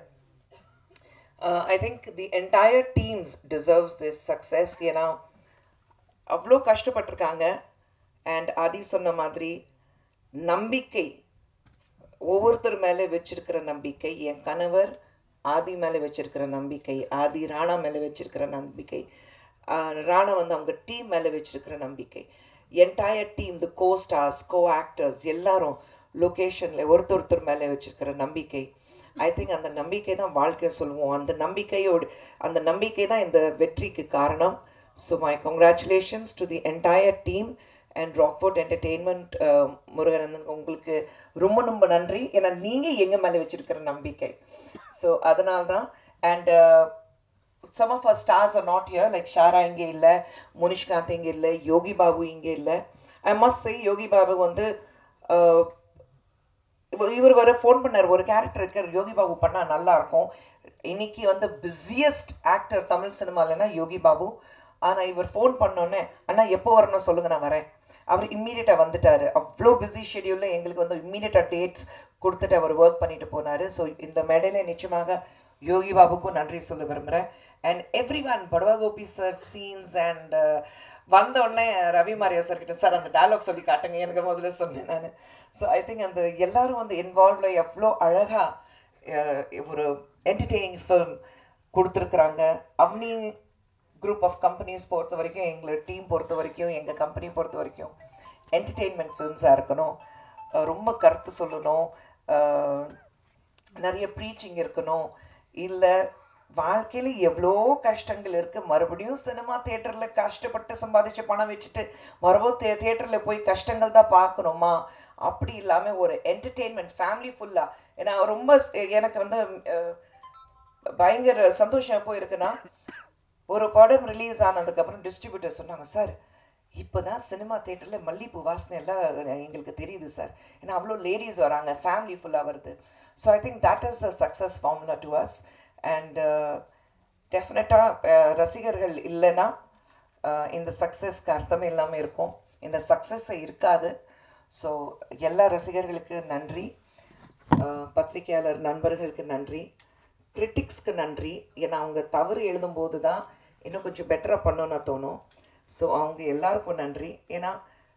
I think the entire teams deserves this success ஏன்னா அவ்வளோ கஷ்டப்பட்டிருக்காங்க அண்ட் ஆதி சொன்ன மாதிரி நம்பிக்கை ஒவ்வொருத்தர் மேலே வச்சிருக்கிற நம்பிக்கை என் கணவர் ஆதி மேலே வச்சிருக்கிற நம்பிக்கை ஆதி ராணா மேலே வச்சிருக்கிற நம்பிக்கை ஆஹ் ராணா வந்து அவங்க டீம் மேலே வச்சிருக்கிற நம்பிக்கை entire team the co stars co actors எல்லாரும் லொக்கேஷனில் ஒருத்தர் ஒருத்தர் மேலே வச்சிருக்கிற நம்பிக்கை ஐ திங்க் அந்த நம்பிக்கை தான் வாழ்க்கையை சொல்லுவோம் அந்த நம்பிக்கையோடு அந்த நம்பிக்கை தான் இந்த வெற்றிக்கு காரணம் so my congratulations to the entire team and Rockfort entertainment Muruganandan உங்களுக்கு ரொம்ப ரொம்ப நன்றி ஏன்னா நீங்கள் எங்கள் மேலே வச்சிருக்கிற நம்பிக்கை ஸோ அதனால தான் and some of a stars are not here like Shara இங்கே இல்லை முனிஷ்காந்த் இங்கே இல்லை யோகி பாபு இங்கே இல்லை ஐ மஸ்ட் சே யோகி பாபு வந்து uh, இவ- இவர் வர ஃபோன் பண்ணார் ஒரு கேரக்டர் இருக்கு யோகி பாபு பண்ணா நல்லா இருக்கும் இன்னைக்கு வந்து பிஸியஸ்ட் ஆக்டர் தமிழ் சினிமாலனா யோகி பாபு ஆனா இவர் ஃபோன் பண்ணோன்னே அண்ணா எப்போ வரணும் சொல்லுங்க நான் வரேன் அவர் இம்மீடியட்டா வந்துட்டாரு அவ்வளோ பிஸி ஷெடியூல்ல எங்களுக்கு வந்து இம்மீடியட்டா டேட்ஸ் கொடுத்துட்டு அவர் ஒர்க் பண்ணிட்டு போனாரு ஸோ இந்த மேடையில நிச்சயமாக யோகி பாபுக்கும் நன்றி சொல்ல விரும்புகிறேன் and every everyone Badava Gopi sir scenes and வந்த உடனே ரவி மாரியா சார் கிட்ட சார் அந்த டயலாக் சொல்லி காட்டுங்க எனக்கு முதல்ல சொன்னேன் நான் ஸோ ஐ திங்க் அந்த எல்லாரும் வந்து இன்வால்வ்ல எவ்வளோ அழகா அஹ், ஒரு என்டர்டெய்னிங் ஃபில்ம் கொடுத்துருக்குறாங்க அவனி குரூப் ஆஃப் கம்பெனிஸ் பொறுத்த வரைக்கும் எங்களை டீம் பொறுத்த வரைக்கும் எங்கள் கம்பெனி பொறுத்த வரைக்கும் என்டர்டெயின்மெண்ட் ஃபில்ம்ஸாக இருக்கணும் அஹ், ரொம்ப கருத்து சொல்லணும் அஹ், நிறைய ப்ரீச்சிங் இருக்கணும் இல்லை வாழ்க்கையில் எவ்வளோ கஷ்டங்கள் இருக்குது மறுபடியும் சினிமா தேட்டரில் கஷ்டப்பட்டு சம்பாதிச்ச பணம் வச்சுட்டு மறுபடியும் தே தேட்டரில் போய் கஷ்டங்கள் தான் பார்க்கணுமா அப்படி இல்லாமல் ஒரு என்டர்டெயின்மெண்ட் ஃபேமிலி ஃபுல்லாக ஏன்னா ரொம்ப ஸ்- எனக்கு வந்து அஹ், பயங்கர சந்தோஷம் எப்போ இருக்குன்னா ஒரு படம் ரிலீஸ் ஆனதுக்கப்புறம் டிஸ்ட்ரிபியூட்டர் சொன்னாங்க சார் இப்போ தான் சினிமா தேட்டரில் மல்லிகைப்பூ வாசனை எல்லாம் எங்களுக்கு தெரியுது சார் ஏன்னா அவ்வளோ லேடிஸ் வராங்க ஃபேமிலி ஃபுல்லாக வருது so I think that is a success formula to us and டெஃபினட்டாக ரசிகர்கள் இல்லைன்னா uh, இந்த சக்ஸஸ்க்கு அர்த்தமே இல்லாமல் இருக்கும் இந்த சக்ஸஸை இருக்காது ஸோ எல்லா ரசிகர்களுக்கு நன்றி uh, பத்திரிகையாளர் நண்பர்களுக்கு நன்றி கிரிட்டிக்ஸ்க்கு நன்றி ஏன்னா அவங்க தவறு எழுதும்போது தான் இன்னும் கொஞ்சம் பெட்டராக பண்ணணும்னு தோணும் ஸோ அவங்க எல்லாருக்கும் நன்றி ஏன்னா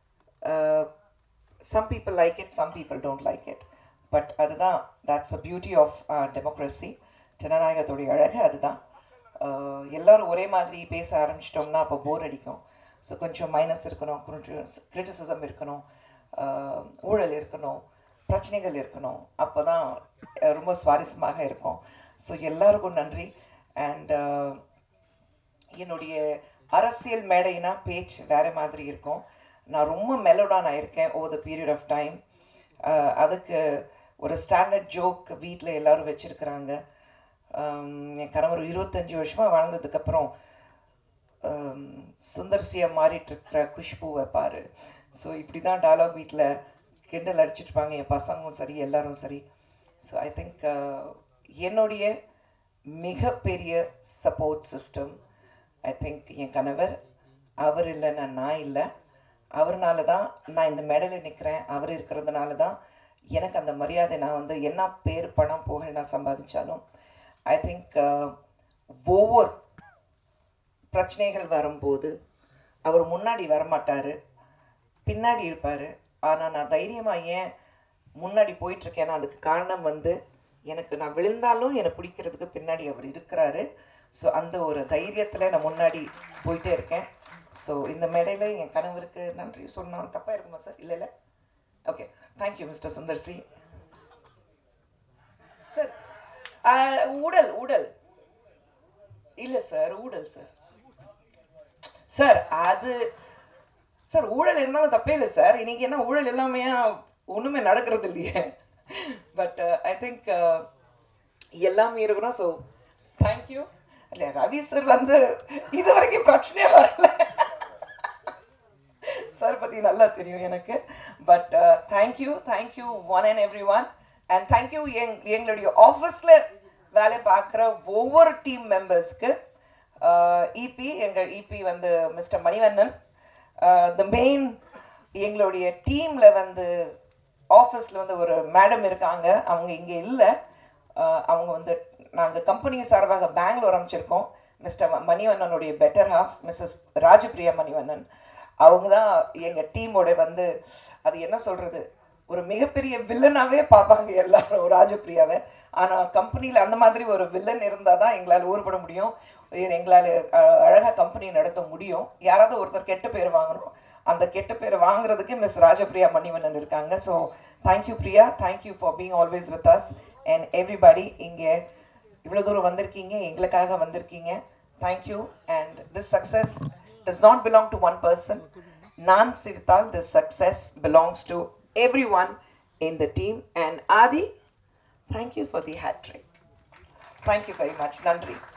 some people like it some people don't like it but அதுதான் that's a beauty of democracy ஜனநாயகத்துடைய அழகு அதுதான் அஹ், எல்லாரும் ஒரே மாதிரி பேச ஆரம்பிச்சிட்டோம்னா அப்போ போர் அடிக்கும் ஸோ கொஞ்சம் மைனஸ் இருக்கணும் கொஞ்சம் கிரிட்டிசிசம் இருக்கணும் அஹ், ஊழல் இருக்கணும் பிரச்சனைகள் இருக்கணும் அப்போ தான் ரொம்ப சுவாரஸ்யமாக இருக்கும் ஸோ எல்லாருக்கும் நன்றி அண்ட் என்னுடைய அரசியல் மேடைனா பேச்சு வேற மாதிரி இருக்கும் நான் ரொம்ப மெலோடான் ஆயிருக்கேன் over the period of time அதுக்கு ஒரு ஸ்டாண்டர்ட் ஜோக் வீட்டில் எல்லாரும் வச்சுருக்குறாங்க என் கணவர் இருபத்தஞ்சி வருஷமாக வாழ்ந்ததுக்கப்புறம் சுந்தர்சியா மாறிட்டு இருக்கிற குஷ்பூவை பாரு ஸோ இப்படி தான் டயலாக் வீட்டில் கிண்டல் அடிச்சிட்டு இருப்பாங்க என் பசங்களும் சரி எல்லாரும் சரி ஸோ ஐ திங்க் என்னுடைய மிகப்பெரிய சப்போர்ட் சிஸ்டம் ஐ திங்க் என் கணவர் அவர் இல்லைன்னா நான் இல்லை அவர்னால தான் நான் இந்த மேடையில் நிற்கிறேன் அவர் இருக்கிறதுனால தான் எனக்கு அந்த மரியாதை நான் வந்து என்ன பேர் பணம் புகழ் நான் சம்பாதிச்சாலும் ஐ திங்க் ஒவ்வொரு பிரச்சனைகள் வரும்போது அவர் முன்னாடி வரமாட்டார் பின்னாடி இருப்பார் ஆனால் நான் தைரியமாக ஏன் முன்னாடி போயிட்டுருக்கேன்னா அதுக்கு காரணம் வந்து எனக்கு நான் விழுந்தாலும் என்னை பிடிக்கிறதுக்கு பின்னாடி அவர் இருக்கிறாரு ஸோ அந்த ஒரு தைரியத்தில் நான் முன்னாடி போயிட்டே இருக்கேன் ஸோ இந்த மேடையில் என் கணவருக்கு நன்றி சொன்னால் தப்பாக இருக்குமா சார் இல்லை இல்லை okay thank you mister Sundar C sir ஊடல் ஊடல் இல்லை சார் ஊடல் சார் சார் அது சார் ஊழல் இருந்தாலும் தப்பே இல்லை சார் இன்னைக்கு என்ன ஊழல் எல்லாமே ஒன்றுமே நடக்கிறது இல்லையே பட் ஐ திங்க் எல்லாமே இருக்கிறோம் ஸோ தேங்க்யூ இல்லை ரவி சார் வந்து இது வரைக்கும் பிரச்சனையே வரல சார் பற்றி நல்லா தெரியும் எனக்கு but thank you thank you one and every one and thank you எங் எங்களுடைய ஆஃபீஸில் வேலை பார்க்குற ஒவ்வொரு டீம் மெம்பர்ஸ்க்கு இபி எங்கள் இபி வந்து மிஸ்டர் மணிவண்ணன் த மெயின் எங்களுடைய டீமில் வந்து ஆஃபீஸில் வந்து ஒரு மேடம் இருக்காங்க அவங்க இங்கே இல்லை அவங்க வந்து நாங்கள் கம்பெனி சார்பாக பெங்களூர் அமைச்சிருக்கோம் மிஸ்டர் மணிவண்ணனுடைய better half missus Rajapriya Manivannan அவங்க தான் எங்கள் டீமோட வந்து அது என்ன சொல்கிறது ஒரு மிகப்பெரிய வில்லனாகவே பார்ப்பாங்க எல்லாரும் ராஜபிரியாவை ஆனால் கம்பெனியில் அந்த மாதிரி ஒரு வில்லன் இருந்தால் தான் எங்களால் ஊறுபட முடியும் எங்களால் அழகாக கம்பெனி நடத்த முடியும் யாராவது ஒருத்தர் கெட்ட பேர் வாங்கணும் அந்த கெட்ட பேர் வாங்குறதுக்கு மிஸ் ராஜபிரியா மணிவண்ணன் இருக்காங்க so thank you Priya thank you for being always with us and everybody இங்கே இவ்வளோ தூரம் வந்திருக்கீங்க எங்களுக்காக வந்திருக்கீங்க thank you and this success does not belong to one person. Nan Sirtal, the success belongs to everyone in the team. And Adi, thank you for the hat trick. Thank you very much. Nandri.